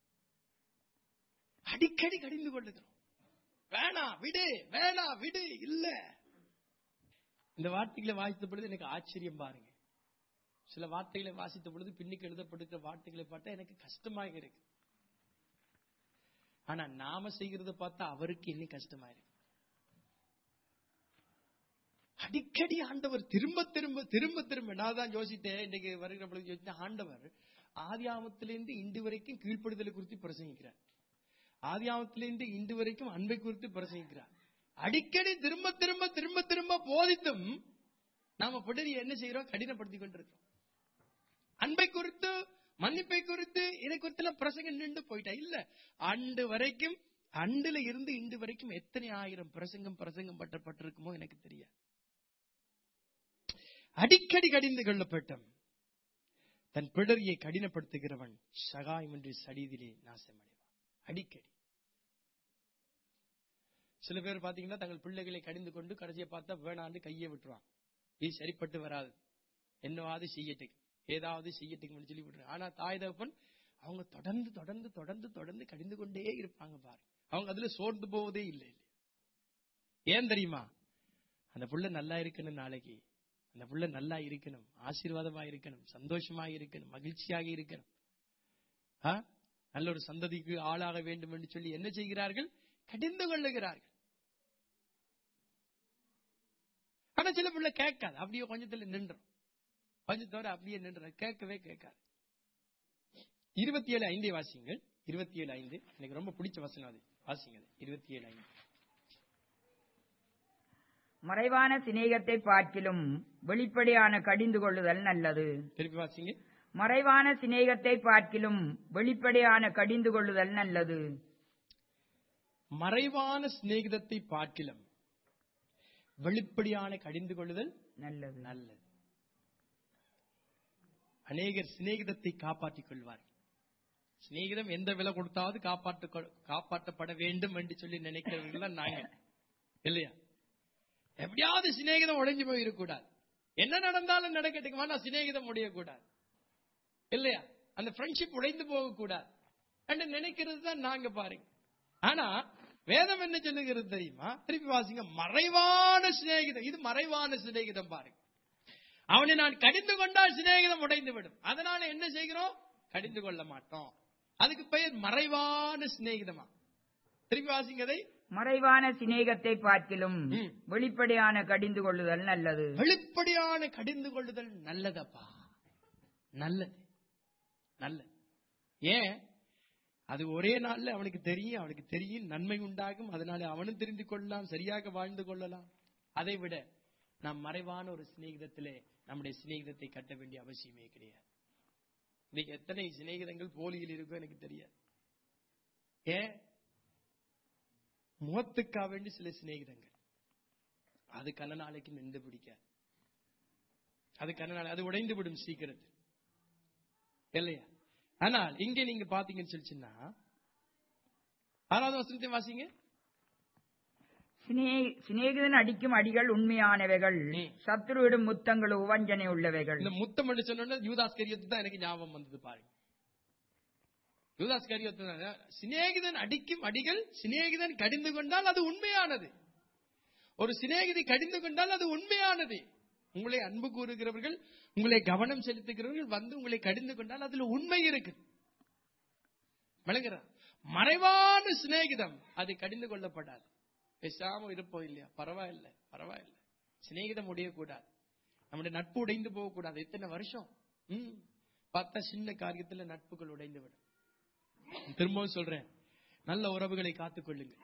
அடிக்கடி கடிந்து கொள்ளுகிறோம் வேணாம் விடு வேணாம் விடு இல்ல இந்த வார்த்தைகளை வாசித்த பொழுது எனக்கு ஆச்சரியம் பாருங்க சில வார்த்தைகளை வாசித்த பொழுது பின்னுக்கு எழுதப்படுகிற வார்த்தைகளை பார்த்தா எனக்கு கஷ்டமாக இருக்கு ஆனா நாம செய்கிறத பார்த்தா அவருக்கு இன்னும் கஷ்டமா இருக்கு அடிக்கடி ஆண்டவர் திரும்ப திரும்ப திரும்ப திரும்ப நான் தான் யோசித்தேன் இன்னைக்கு வருகிற பொழுது யோசித்தேன் ஆண்டவர் ஆதியாமத்திலிருந்து இன்று வரைக்கும் கீழ்ப்படுதலை குறித்து பிரசங்கிக்கிறார் ஆதியாமத்திலிருந்து இன்று வரைக்கும் அன்பை குறித்து பிரசங்கிக்கிறார் அடிக்கடி திரும்ப திரும்ப திரும்ப திரும்ப போதித்தும் நாம பிடரி என்ன செய்யறோம் கடினப்படுத்திக் கொண்டிருக்கோம் அன்பை குறித்து மன்னிப்பை குறித்து இதை குறித்து பிரசங்கம் நின்று போயிட்டா இல்ல அண்டு வரைக்கும் அண்டுல இருந்து இன்று வரைக்கும் எத்தனை ஆயிரம் பிரசங்கம் பிரசங்கம் பட்டப்பட்டிருக்குமோ எனக்கு தெரியாது அடிக்கடி கடிந்து கொள்ளப்பட்டம் தன் பிடரியை கடினப்படுத்துகிறவன் சகாயமின்றி சடிதிலே நாசமடைவான் அடிக்கடி சில பேர் பாத்தீங்கன்னா தங்கள் பிள்ளைகளை கடிந்து கொண்டு கடைசியை பார்த்தா வேணாண்டு கையை விட்டுருவான் இது சரிப்பட்டு வராது என்னவாது செய்யட்டு ஏதாவது செய்யட்டுன்னு சொல்லி விட்டுரு ஆனா தாய் தகப்பன் அவங்க தொடர்ந்து தொடர்ந்து தொடர்ந்து தொடர்ந்து கடிந்து கொண்டே இருப்பாங்க பாரு அவங்க அதுல சோர்ந்து போவதே இல்லை இல்லை ஏன் தெரியுமா அந்த புள்ள நல்லா இருக்கணும் நாளைக்கு அந்த புள்ள நல்லா இருக்கணும் ஆசீர்வாதமா இருக்கணும் சந்தோஷமா இருக்கணும் மகிழ்ச்சியாக இருக்கணும் ஆ? நல்ல ஒரு சந்ததிக்கு ஆளாக வேண்டும் என்று சொல்லி என்ன செய்கிறார்கள் கடிந்து கொள்ளுகிறார்கள் ஆனா சில பிள்ளை கேட்காது அப்படியே கொஞ்சத்துல நின்றும் கொஞ்சத்தோட அப்படியே நின்று கேட்கவே கேட்காது இருபத்தி ஏழு ஐந்தை வாசிங்கள் இருபத்தி ஏழு ஐந்து எனக்கு ரொம்ப பிடிச்ச வசனம் அது வாசிங்க அது. இருபத்தி ஏழு ஐந்து மறைவான சிநேகத்தை பார்க்கிலும் வெளிப்படையான கடிந்து கொள்ளுதல் நல்லது திருப்பி வாசிங்க மறைவான சிநேகத்தை பார்க்கிலும் வெளிப்படையான கடிந்து கொள்ளுதல் நல்லது மறைவான சிநேகிதத்தை பார்க்கிலும் வெளிப்படையான கடிந்து கொள்ளுதல் நல்லது நல்லது அநேகர் சிநேகிதத்தை காப்பாற்றிக் கொள்வார்கள் சிநேகிதம் எந்த விலை கொடுத்தாவது காப்பாற்ற காப்பாற்றப்பட வேண்டும் என்று சொல்லி நினைக்கிறவர்கள் தான் நாங்க இல்லையா எப்படியாவது சிநேகிதம் உடைஞ்சு போயிருக்கூடாது என்ன நடந்தாலும் நடக்கட்டுக்கு வேணா சிநேகிதம் உடையக்கூடாது இல்லையா அந்த ஃப்ரெண்ட்ஷிப் உடைந்து போக கூடாது என்று நினைக்கிறது தான் நாங்க பாருங்க ஆனா வேதம் என்ன சொல்லுகிறது தெரியுமா திருப்பி வாசிங்க மறைவான சிநேகிதம் இது மறைவான சிநேகிதம் பாருங்க அவனை நான் கடிந்து கொண்டால் சிநேகிதம் உடைந்து விடும் அதனால என்ன செய்கிறோம் கடிந்து கொள்ள மாட்டோம் அதுக்கு பெயர் மறைவான சிநேகிதமா திருப்பி வாசிங்கதை மறைவான சிநேகத்தை பார்க்கிலும் ம். வெளிப்படையான கடிந்து கொள்ளுதல் நல்லது வெளிப்படையான கடிந்து கொள்ளுதல் நல்லதப்பா நல்லது நல்லது ஏன் அது ஒரே நாள்ல அவனுக்கு தெரியும் அவனுக்கு தெரியும் நன்மை உண்டாகும் அதனால அவனும் தெரிந்து கொள்ளலாம் சரியாக வாழ்ந்து கொள்ளலாம் அதை விட நாம் மறைவான ஒரு சிநேகிதத்திலே நம்முடைய சிநேகிதத்தை கட்ட வேண்டிய அவசியமே கிடையாது இன்னைக்கு எத்தனை சிநேகிதங்கள் போலியில் இருக்கோ எனக்கு தெரியாது ஏன் முகத்துக்காக வேண்டி சில சிநேகிதங்கள் அது கன நாளைக்கு நின்று பிடிக்காது அது கன நாள் அது உடைந்து விடும் சீக்கிரத்தில் இல்லையா ஆனால் இங்க நீங்க பாத்தீங்கன்னு சொல்லிச்சுன்னா ஆறாவது வசனத்தை வாசிங்க சினே- சிநேகிதன் அடிக்கும் அடிகள் உண்மையானவைகள் ம். சத்துருவிடும் முத்தங்கள் உவஞ்சனை உள்ளவைகள் இந்த முத்தம் என்று சொன்ன யூதாஸ் கரியத்து தான் எனக்கு ஞாபகம் வந்தது பாருங்க யூதாஸ் கரியத்து தான் சிநேகிதன் அடிக்கும் அடிகள் சிநேகிதன் கடிந்து கொண்டால் அது உண்மையானது ஒரு சிநேகிதி கடிந்து கொண்டால் அது உண்மையானது உங்களை அன்பு கூறுகிறவர்கள் உங்களை கவனம் செலுத்துகிறவர்கள் வந்து உங்களை கடிந்து கொண்டால் அதுல உண்மை இருக்கு விளங்குறா மறைவான சிநேகிதம் அது கடிந்து கொள்ளப்படாது பேசாம இருப்போம் இல்லையா பரவாயில்லை பரவாயில்லை சிநேகிதம் உடையக்கூடாது நம்முடைய நட்பு உடைந்து போகக்கூடாது எத்தனை வருஷம் ம் பார்த்தா சின்ன காரியத்துல நட்புகள் உடைந்து விடும் திரும்பவும் சொல்றேன் நல்ல உறவுகளை காத்துக் கொள்ளுங்கள்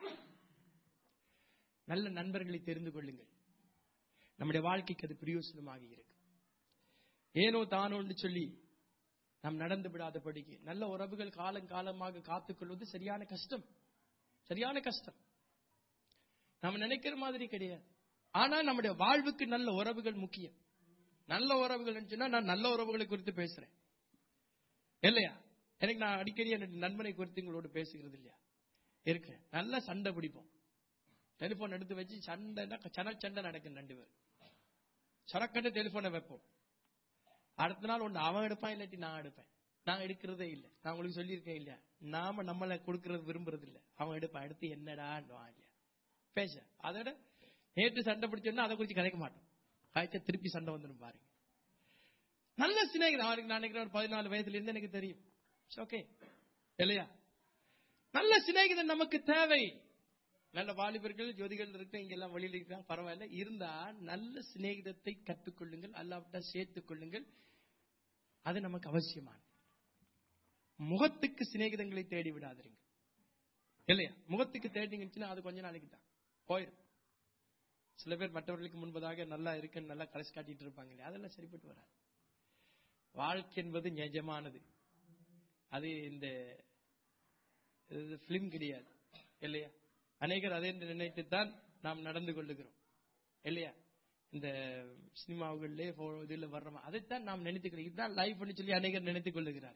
நல்ல நண்பர்களை தெரிந்து கொள்ளுங்கள் நம்முடைய வாழ்க்கைக்கு அது பிரயோசனமாக இருக்கு ஏனோ தானோன்னு சொல்லி நாம் நடந்து விடாதபடிக்கு நல்ல உறவுகள் காலம் காலமாக காத்துக்கொள்வது சரியான கஷ்டம் சரியான கஷ்டம் நம்ம நினைக்கிற மாதிரி கிடையாது ஆனா நம்முடைய வாழ்வுக்கு நல்ல உறவுகள் முக்கியம் நல்ல உறவுகள் சொன்னா நான் நல்ல உறவுகளை குறித்து பேசுறேன் இல்லையா எனக்கு நான் அடிக்கடி என்னுடைய நண்பனை குறித்து உங்களோட பேசுகிறது இல்லையா இருக்கு நல்ல சண்டை பிடிப்போம் டெலிபோன் எடுத்து வச்சு சண்டைனா சனல் சண்டை நடக்கும் ரெண்டு பேர் சரக்கண்டு டெலிபோனை வைப்போம் அடுத்த நாள் ஒண்ணு அவன் எடுப்பான் இல்லாட்டி நான் எடுப்பேன் நான் எடுக்கிறதே இல்லை நான் உங்களுக்கு சொல்லியிருக்கேன் இல்லையா நாம நம்மளை கொடுக்கறது விரும்புறது இல்ல அவன் எடுப்பான் எடுத்து என்னடா இல்லையா பேச அதோட நேற்று சண்டை பிடிச்சோன்னா அதை குறித்து கதைக்க மாட்டோம் காய்ச்ச திருப்பி சண்டை வந்துடும் பாருங்க நல்ல சிநேகிதம் அவருக்கு நான் நினைக்கிறேன் ஒரு பதினாலு வயதுல இருந்து எனக்கு தெரியும் ஓகே இல்லையா நல்ல சிநேகிதன் நமக்கு தேவை நல்ல வாலிபர்கள் ஜோதிகள் இருக்கு இங்க எல்லாம் வெளியில இருக்காங்க பரவாயில்ல இருந்தா நல்ல சிநேகிதத்தை கற்றுக்கொள்ளுங்கள் அல்லாவிட்டா சேர்த்துக் கொள்ளுங்கள் அது நமக்கு அவசியமானது முகத்துக்கு சிநேகிதங்களை தேடி விடாதீங்க இல்லையா முகத்துக்கு தேடிங்கச்சுன்னா அது கொஞ்ச நாளைக்கு தான் போயிடும் சில பேர் மற்றவர்களுக்கு முன்பதாக நல்லா இருக்குன்னு நல்லா கரைசி காட்டிட்டு இருப்பாங்க இல்லையா அதெல்லாம் சரிப்பட்டு வராது வாழ்க்கை என்பது நிஜமானது அது இந்த பிலிம் கிடையாது இல்லையா அநேகர் அதை என்று நினைத்துத்தான் நாம் நடந்து கொள்ளுகிறோம் இல்லையா இந்த சினிமாவுகளிலே போ- இதுல வர்றோம் அதைத்தான் நாம் நினைத்துக்கிறோம் இதுதான் லைஃப் சொல்லி அநேகர் நினைத்துக் கொள்ளுகிறார்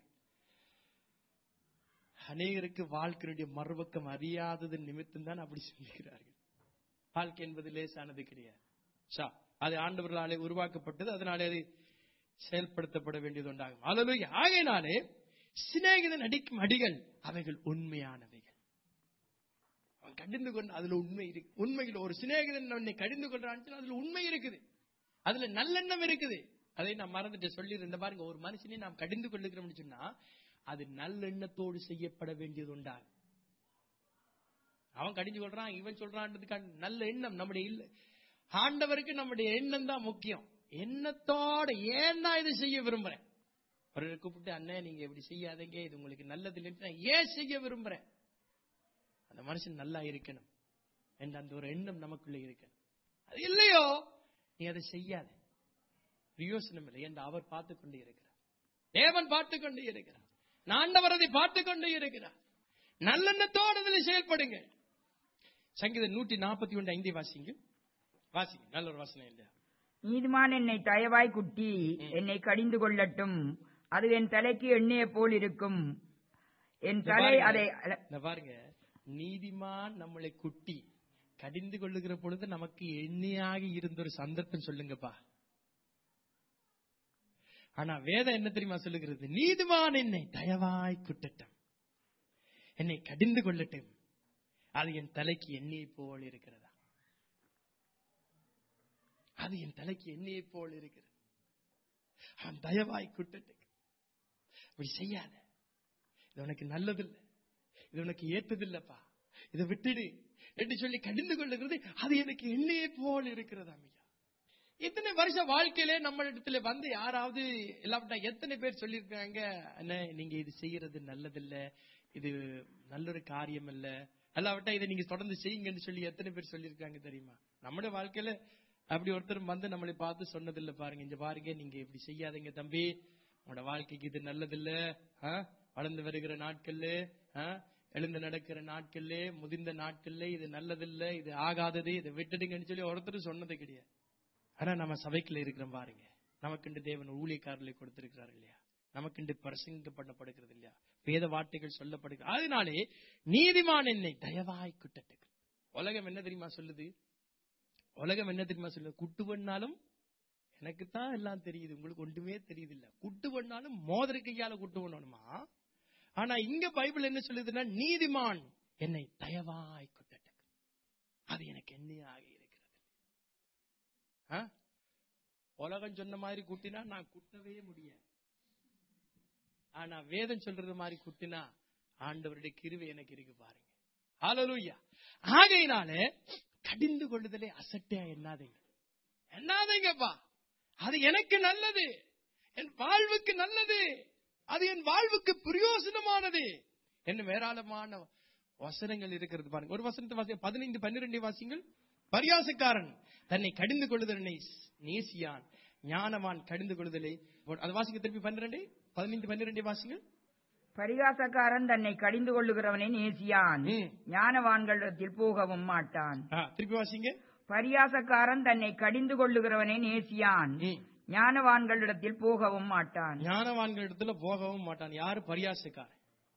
அநேகருக்கு வாழ்க்கையினுடைய மறுபக்கம் அறியாதது நிமித்தம் தான் அப்படி சொல்லுகிறார்கள் வாழ்க்கை என்பது லேசானது கிடையாது சா அது ஆண்டவர்களாலே உருவாக்கப்பட்டது அதனாலே அது செயல்படுத்தப்பட வேண்டியது உண்டாகும் அல்லது ஆகையினாலே சிநேகிதன் அடிக்கும் அடிகள் அவைகள் உண்மையானவைகள் அவன் கடிந்து கொண்டு அதுல உண்மை இருக்கு உண்மையில் ஒரு சிநேகிதன் உன்னை கடிந்து கொள்றான்னு அதுல உண்மை இருக்குது அதுல நல்லெண்ணம் இருக்குது அதை நான் மறந்துட்டு சொல்லியிருந்த பாருங்க ஒரு மனுஷனை நாம் கடிந்து கொள்ளுகிறோம்னு சொன்னா அது நல்லெண்ணத்தோடு செய்யப்பட வேண்டியது உண்டாகும் அவன் கடிஞ்சு கொள்றான் இவன் சொல்றான்றதுக்கான நல்ல எண்ணம் நம்முடைய இல்ல ஆண்டவருக்கு நம்முடைய எண்ணம் தான் முக்கியம் எண்ணத்தோட ஏன் நான் இதை செய்ய விரும்புறேன் ஒரு கூப்பிட்டு அண்ணே நீங்க இப்படி செய்யாதீங்க இது உங்களுக்கு நல்லது இல்லைன்னு நான் ஏன் செய்ய விரும்புறேன் அந்த மனுஷன் நல்லா இருக்கணும் என்ற அந்த ஒரு எண்ணம் நமக்குள்ள இருக்கணும் அது இல்லையோ நீ அதை செய்யாத பிரயோசனம் இல்லை என்று அவர் பார்த்து கொண்டு இருக்கிறார் தேவன் பார்த்து கொண்டு இருக்கிறார் ஆண்டவர் அதை பார்த்து கொண்டு இருக்கிறார் நல்லெண்ணத்தோடு அதில் செயல்படுங்க சங்கீதம் நூற்றி நாற்பத்தி ஒன்று ஐந்தை வாசிங்க வாசிங்க நல்ல ஒரு வாசனை இல்லையா நீதிமான் என்னை தயவாய் குட்டி என்னை கடிந்து கொள்ளட்டும் அது என் தலைக்கு எண்ணெய போல் இருக்கும் என் இந்த தலை பாருங்க, அதை இந்த பாருங்க நீதிமான் நம்மளை குட்டி கடிந்து கொள்ளுகிற பொழுது நமக்கு எண்ணெயாக இருந்த ஒரு சந்தர்ப்பம் சொல்லுங்கப்பா ஆனா வேதம் என்ன தெரியுமா சொல்லுகிறது நீதிமான் என்னை தயவாய் குட்டட்டும் என்னை கடிந்து கொள்ளட்டும் அது என் தலைக்கு எண்ணெயை போல் இருக்கிறதா அது என் தலைக்கு எண்ணெயை போல் இருக்கிறது அவன் தயவாய் குட்டட்டும் அப்படி செய்யாத இது உனக்கு நல்லதில்லை இது உனக்கு ஏற்றதில்லப்பா இதை விட்டுடு என்று சொல்லி கடிந்து கொள்ளுகிறது அது எனக்கு எண்ணெயை போல் இருக்கிறது ஐயா இத்தனை வருஷ வாழ்க்கையிலே நம்ம இடத்துல வந்து யாராவது இல்லாவிட்டா எத்தனை பேர் சொல்லியிருக்காங்க அண்ணே நீங்க இது செய்யறது நல்லதில்ல இது நல்ல ஒரு காரியம் இல்ல அல்லாவிட்டா இதை நீங்க தொடர்ந்து செய்யுங்கன்னு சொல்லி எத்தனை பேர் சொல்லியிருக்காங்க தெரியுமா நம்முடைய வாழ்க்கையில அப்படி ஒருத்தர் வந்து நம்மளை பார்த்து சொன்னதில்ல பாருங்க இங்க பாருங்க நீங்க இப்படி செய்யாதீங்க தம்பி உங்களோட வாழ்க்கைக்கு இது நல்லதில்ல ஆ? வளர்ந்து வருகிற நாட்கள்ல ஆ? எழுந்து நடக்கிற நாட்கள்ல முதிர்ந்த நாட்கள்ல இது நல்லதில்ல இது ஆகாதது இதை விட்டுடுங்கன்னு சொல்லி ஒருத்தர் சொன்னது கிடையாது ஆனா நம்ம சபைக்குள்ள இருக்கிறோம் பாருங்க நமக்குண்டு தேவன் ஊழியக்காரர்களை கொடுத்திருக்கிறார் இல்லையா நமக்குண்டு பிரசங்கப்படப்படுகிறது இல்லையா வேத வார்த்தைகள் சொல்லப்படுகிறது அதனாலே நீதிமான் என்னை தயவாய் குட்டட்டுக்கு உலகம் என்ன தெரியுமா சொல்லுது உலகம் என்ன தெரியுமா சொல்லுது குட்டு பண்ணாலும் எனக்கு தான் எல்லாம் தெரியுது உங்களுக்கு ஒன்றுமே தெரியுது இல்ல குட்டு பண்ணாலும் மோதிர கையால குட்டு பண்ணணுமா ஆனா இங்க பைபிள் என்ன சொல்லுதுன்னா நீதிமான் என்னை தயவாய் குட்டட்டுக்கு அது எனக்கு என்னையாக இருக்கிறது ஆ? உலகம் சொன்ன மாதிரி குட்டினா நான் குட்டவே முடியாது ஆனா வேதம் சொல்றது மாதிரி குட்டினா ஆண்டவருடைய கிருவை எனக்கு இருக்கு பாருங்க ஹalleluya ஆகையினால கடிந்து கொள்ளுதலே அசட்டையா எண்ணாதீங்க எண்ணாதீங்கப்பா அது எனக்கு நல்லது என் வாழ்வுக்கு நல்லது அது என் வாழ்வுக்கு பிரயோசனமானது என்ன ஏராளமான வசனங்கள் இருக்கிறது பாருங்க ஒரு வசனத்தை வாசி பதினைந்து பன்னிரெண்டு வாசிங்கள் பரியாசக்காரன் தன்னை கடிந்து கொள்ளுதலை நேசியான் ஞானவான் கடிந்து கொள்ளுதலை அது வாசிங்க திருப்பி பன்னிரெண்டு பதினைந்து பன்னிரெண்டு வாசிங்கள் பரிகாசக்காரன் தன்னை கடிந்து கொள்ளுகிறவனை நேசியான் ம். ஞானவான்களிடத்தில் போகவும் மாட்டான் ஆ, திருப்பி வாசிங்க பரியாசக்காரன் தன்னை கடிந்து கொள்ளுகிறவனை நேசியான் ம். ஞானவான்களிடத்தில் போகவும் மாட்டான் ஞானவான்கள் இடத்துல போகவும் மாட்டான் யாரு பரியாசக்காரன்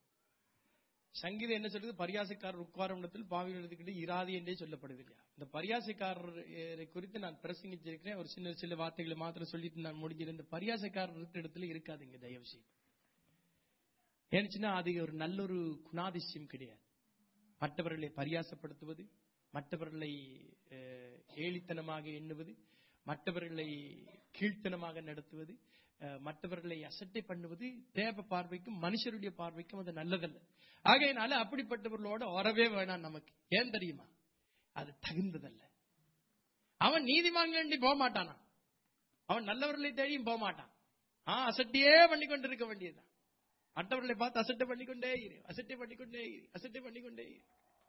சங்கீதம் என்ன சொல்றது பரியாசக்காரர் உட்காரும் இடத்தில் பாவிகள் இடத்துக்கிட்ட இராது என்றே சொல்லப்படுது இல்லையா இந்த பரியாசக்காரரை குறித்து நான் பிரசங்கிச்சிருக்கிறேன் ஒரு சின்ன சில வார்த்தைகளை மாத்திரம் சொல்லிட்டு நான் முடிஞ்சிருந்த இந்த பரியாசக்காரர் இருக்கிற இடத்துல இருக்காதுங்க தயவு செய்து ஏன்னுச்சுன்னா அது ஒரு நல்ல ஒரு குணாதிசயம் கிடையாது மற்றவர்களை பரியாசப்படுத்துவது மற்றவர்களை அஹ், ஏளித்தனமாக எண்ணுவது மற்றவர்களை கீழ்த்தனமாக நடத்துவது அஹ், மற்றவர்களை அசட்டை பண்ணுவது தேவ பார்வைக்கும் மனுஷருடைய பார்வைக்கும் அது நல்லதல்ல ஆகையினால அப்படிப்பட்டவர்களோட வரவே வேணாம் நமக்கு ஏன் தெரியுமா அது தகுந்ததல்ல அவன் நீதிமான்கண்டி போக மாட்டானா அவன் நல்லவர்களை தேடியும் போக மாட்டான் ஆ அசட்டியே பண்ணி கொண்டிருக்க வேண்டியதுதான் மற்றவர்களை பார்த்து அசட்டை பண்ணிக்கொண்டே இரு அசட்டை பண்ணிக்கொண்டே இரு அசட்டை பண்ணிக்கொண்டே இரு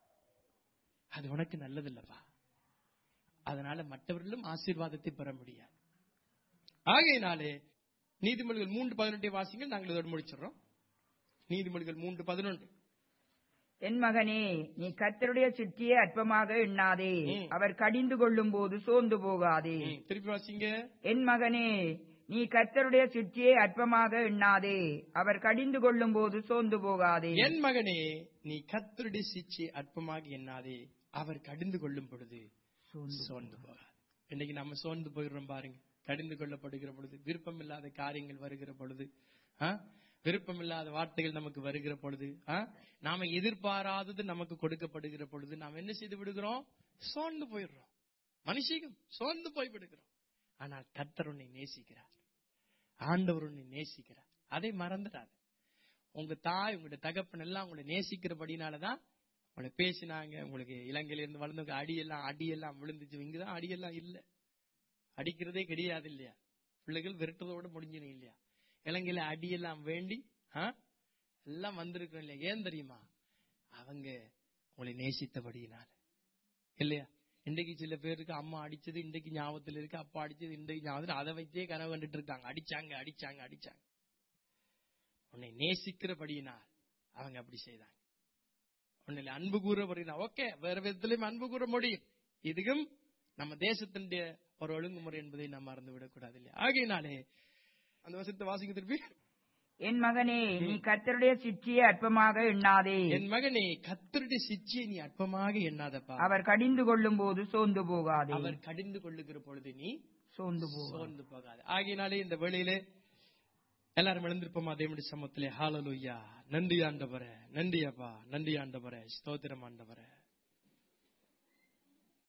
அது உனக்கு நல்லதில்லப்பா அதனால மற்றவர்களும் ஆசீர்வாதத்தை பெற முடியாது ஆகையினாலே நீதிமொழிகள் மூன்று பதினெட்டை வாசிங்கள் நாங்கள் இதோடு முடிச்சிடுறோம் நீதிமொழிகள் மூன்று பதினொன்று என் மகனே நீ கர்த்தருடைய சிற்றியை அற்பமாக எண்ணாதே ம். அவர் கடிந்து கொள்ளும் போது சோர்ந்து போகாதே ம், திருப்பி வாசிங்க என் மகனே நீ கர்த்தருடைய சிற்றியை அற்பமாக எண்ணாதே அவர் கடிந்து கொள்ளும் போது சோர்ந்து போகாதே என் மகனே நீ கத்தருடைய சிச்சை அற்பமாக எண்ணாதே அவர் கடிந்து கொள்ளும் பொழுது சோர்ந்து போகாது இன்னைக்கு நம்ம சோர்ந்து போயிடுறோம் பாருங்க கடிந்து கொள்ளப்படுகிற பொழுது விருப்பம் இல்லாத காரியங்கள் வருகிற பொழுது ஆ? விருப்பம் இல்லாத வார்த்தைகள் நமக்கு வருகிற பொழுது ஆ? நாம எதிர்பாராதது நமக்கு கொடுக்கப்படுகிற பொழுது நாம் என்ன செய்து விடுகிறோம் சோர்ந்து போயிடுறோம் மனுஷிகம் சோர்ந்து போய் விடுகிறோம் ஆனால் கர்த்தர் உன்னை நேசிக்கிறார் ஆண்டவர் உன்னை நேசிக்கிறார் அதை மறந்துடாது உங்க தாய் உங்களுடைய தகப்பன் எல்லாம் உங்களை நேசிக்கிறபடினாலதான் உங்களை பேசினாங்க உங்களுக்கு இலங்கையில இருந்து வளர்ந்தவங்க அடியெல்லாம் அடியெல்லாம் விழுந்துச்சு இங்கதான் அடியெல்லாம் இல்ல அடிக்கிறதே கிடையாது இல்லையா பிள்ளைகள் விரட்டுறதோட முடிஞ்சிடும் இல்லையா இலங்கையில அடியெல்லாம் வேண்டி ஆ? எல்லாம் வந்திருக்கோம் இல்லையா ஏன் தெரியுமா அவங்க உங்களை நேசித்தபடியினால இல்லையா இன்றைக்கு சில பேருக்கு அம்மா அடிச்சது இன்றைக்கு ஞாபகத்துல இருக்கு அப்பா அடிச்சது இன்றைக்கு ஞாபகத்துல அதை வச்சே கனவு கண்டுட்டு இருக்காங்க அடிச்சாங்க அடிச்சாங்க அடிச்சாங்க உன்னை நேசிக்கிறபடியினால் அவங்க அப்படி செய்தாங்க உன்னை அன்பு கூறபடினா ஓகே வேற விதத்திலும் அன்பு கூற முடியும் இதுக்கும் நம்ம தேசத்தினுடைய ஒரு ஒழுங்குமுறை என்பதை நாம் மறந்து விடக்கூடாது இல்லையா ஆகையினாலே அந்த வசனத்தை வாசிக்க திருப்பி என் மகனே நீ கர்த்தருடைய சிற்றியை அற்பமாக எண்ணாதே என் மகனே கத்தருடைய சிச்சியை நீ அற்பமாக எண்ணாதப்பா அவர் கடிந்து கொள்ளும் போது சோர்ந்து போகாதே அவர் கடிந்து கொள்ளுகிற பொழுது நீ சோர்ந்து போகாதே சோர்ந்து போகாது ஆகையினாலே இந்த வேளையிலே எல்லாரும் எழுந்திருப்போமா தேவனுடைய சமத்திலே ஹாலலுயா நன்றி ஆண்டவரே நன்றி அப்பா நன்றி ஆண்டவரே ஸ்தோத்திரம் ஆண்டவரே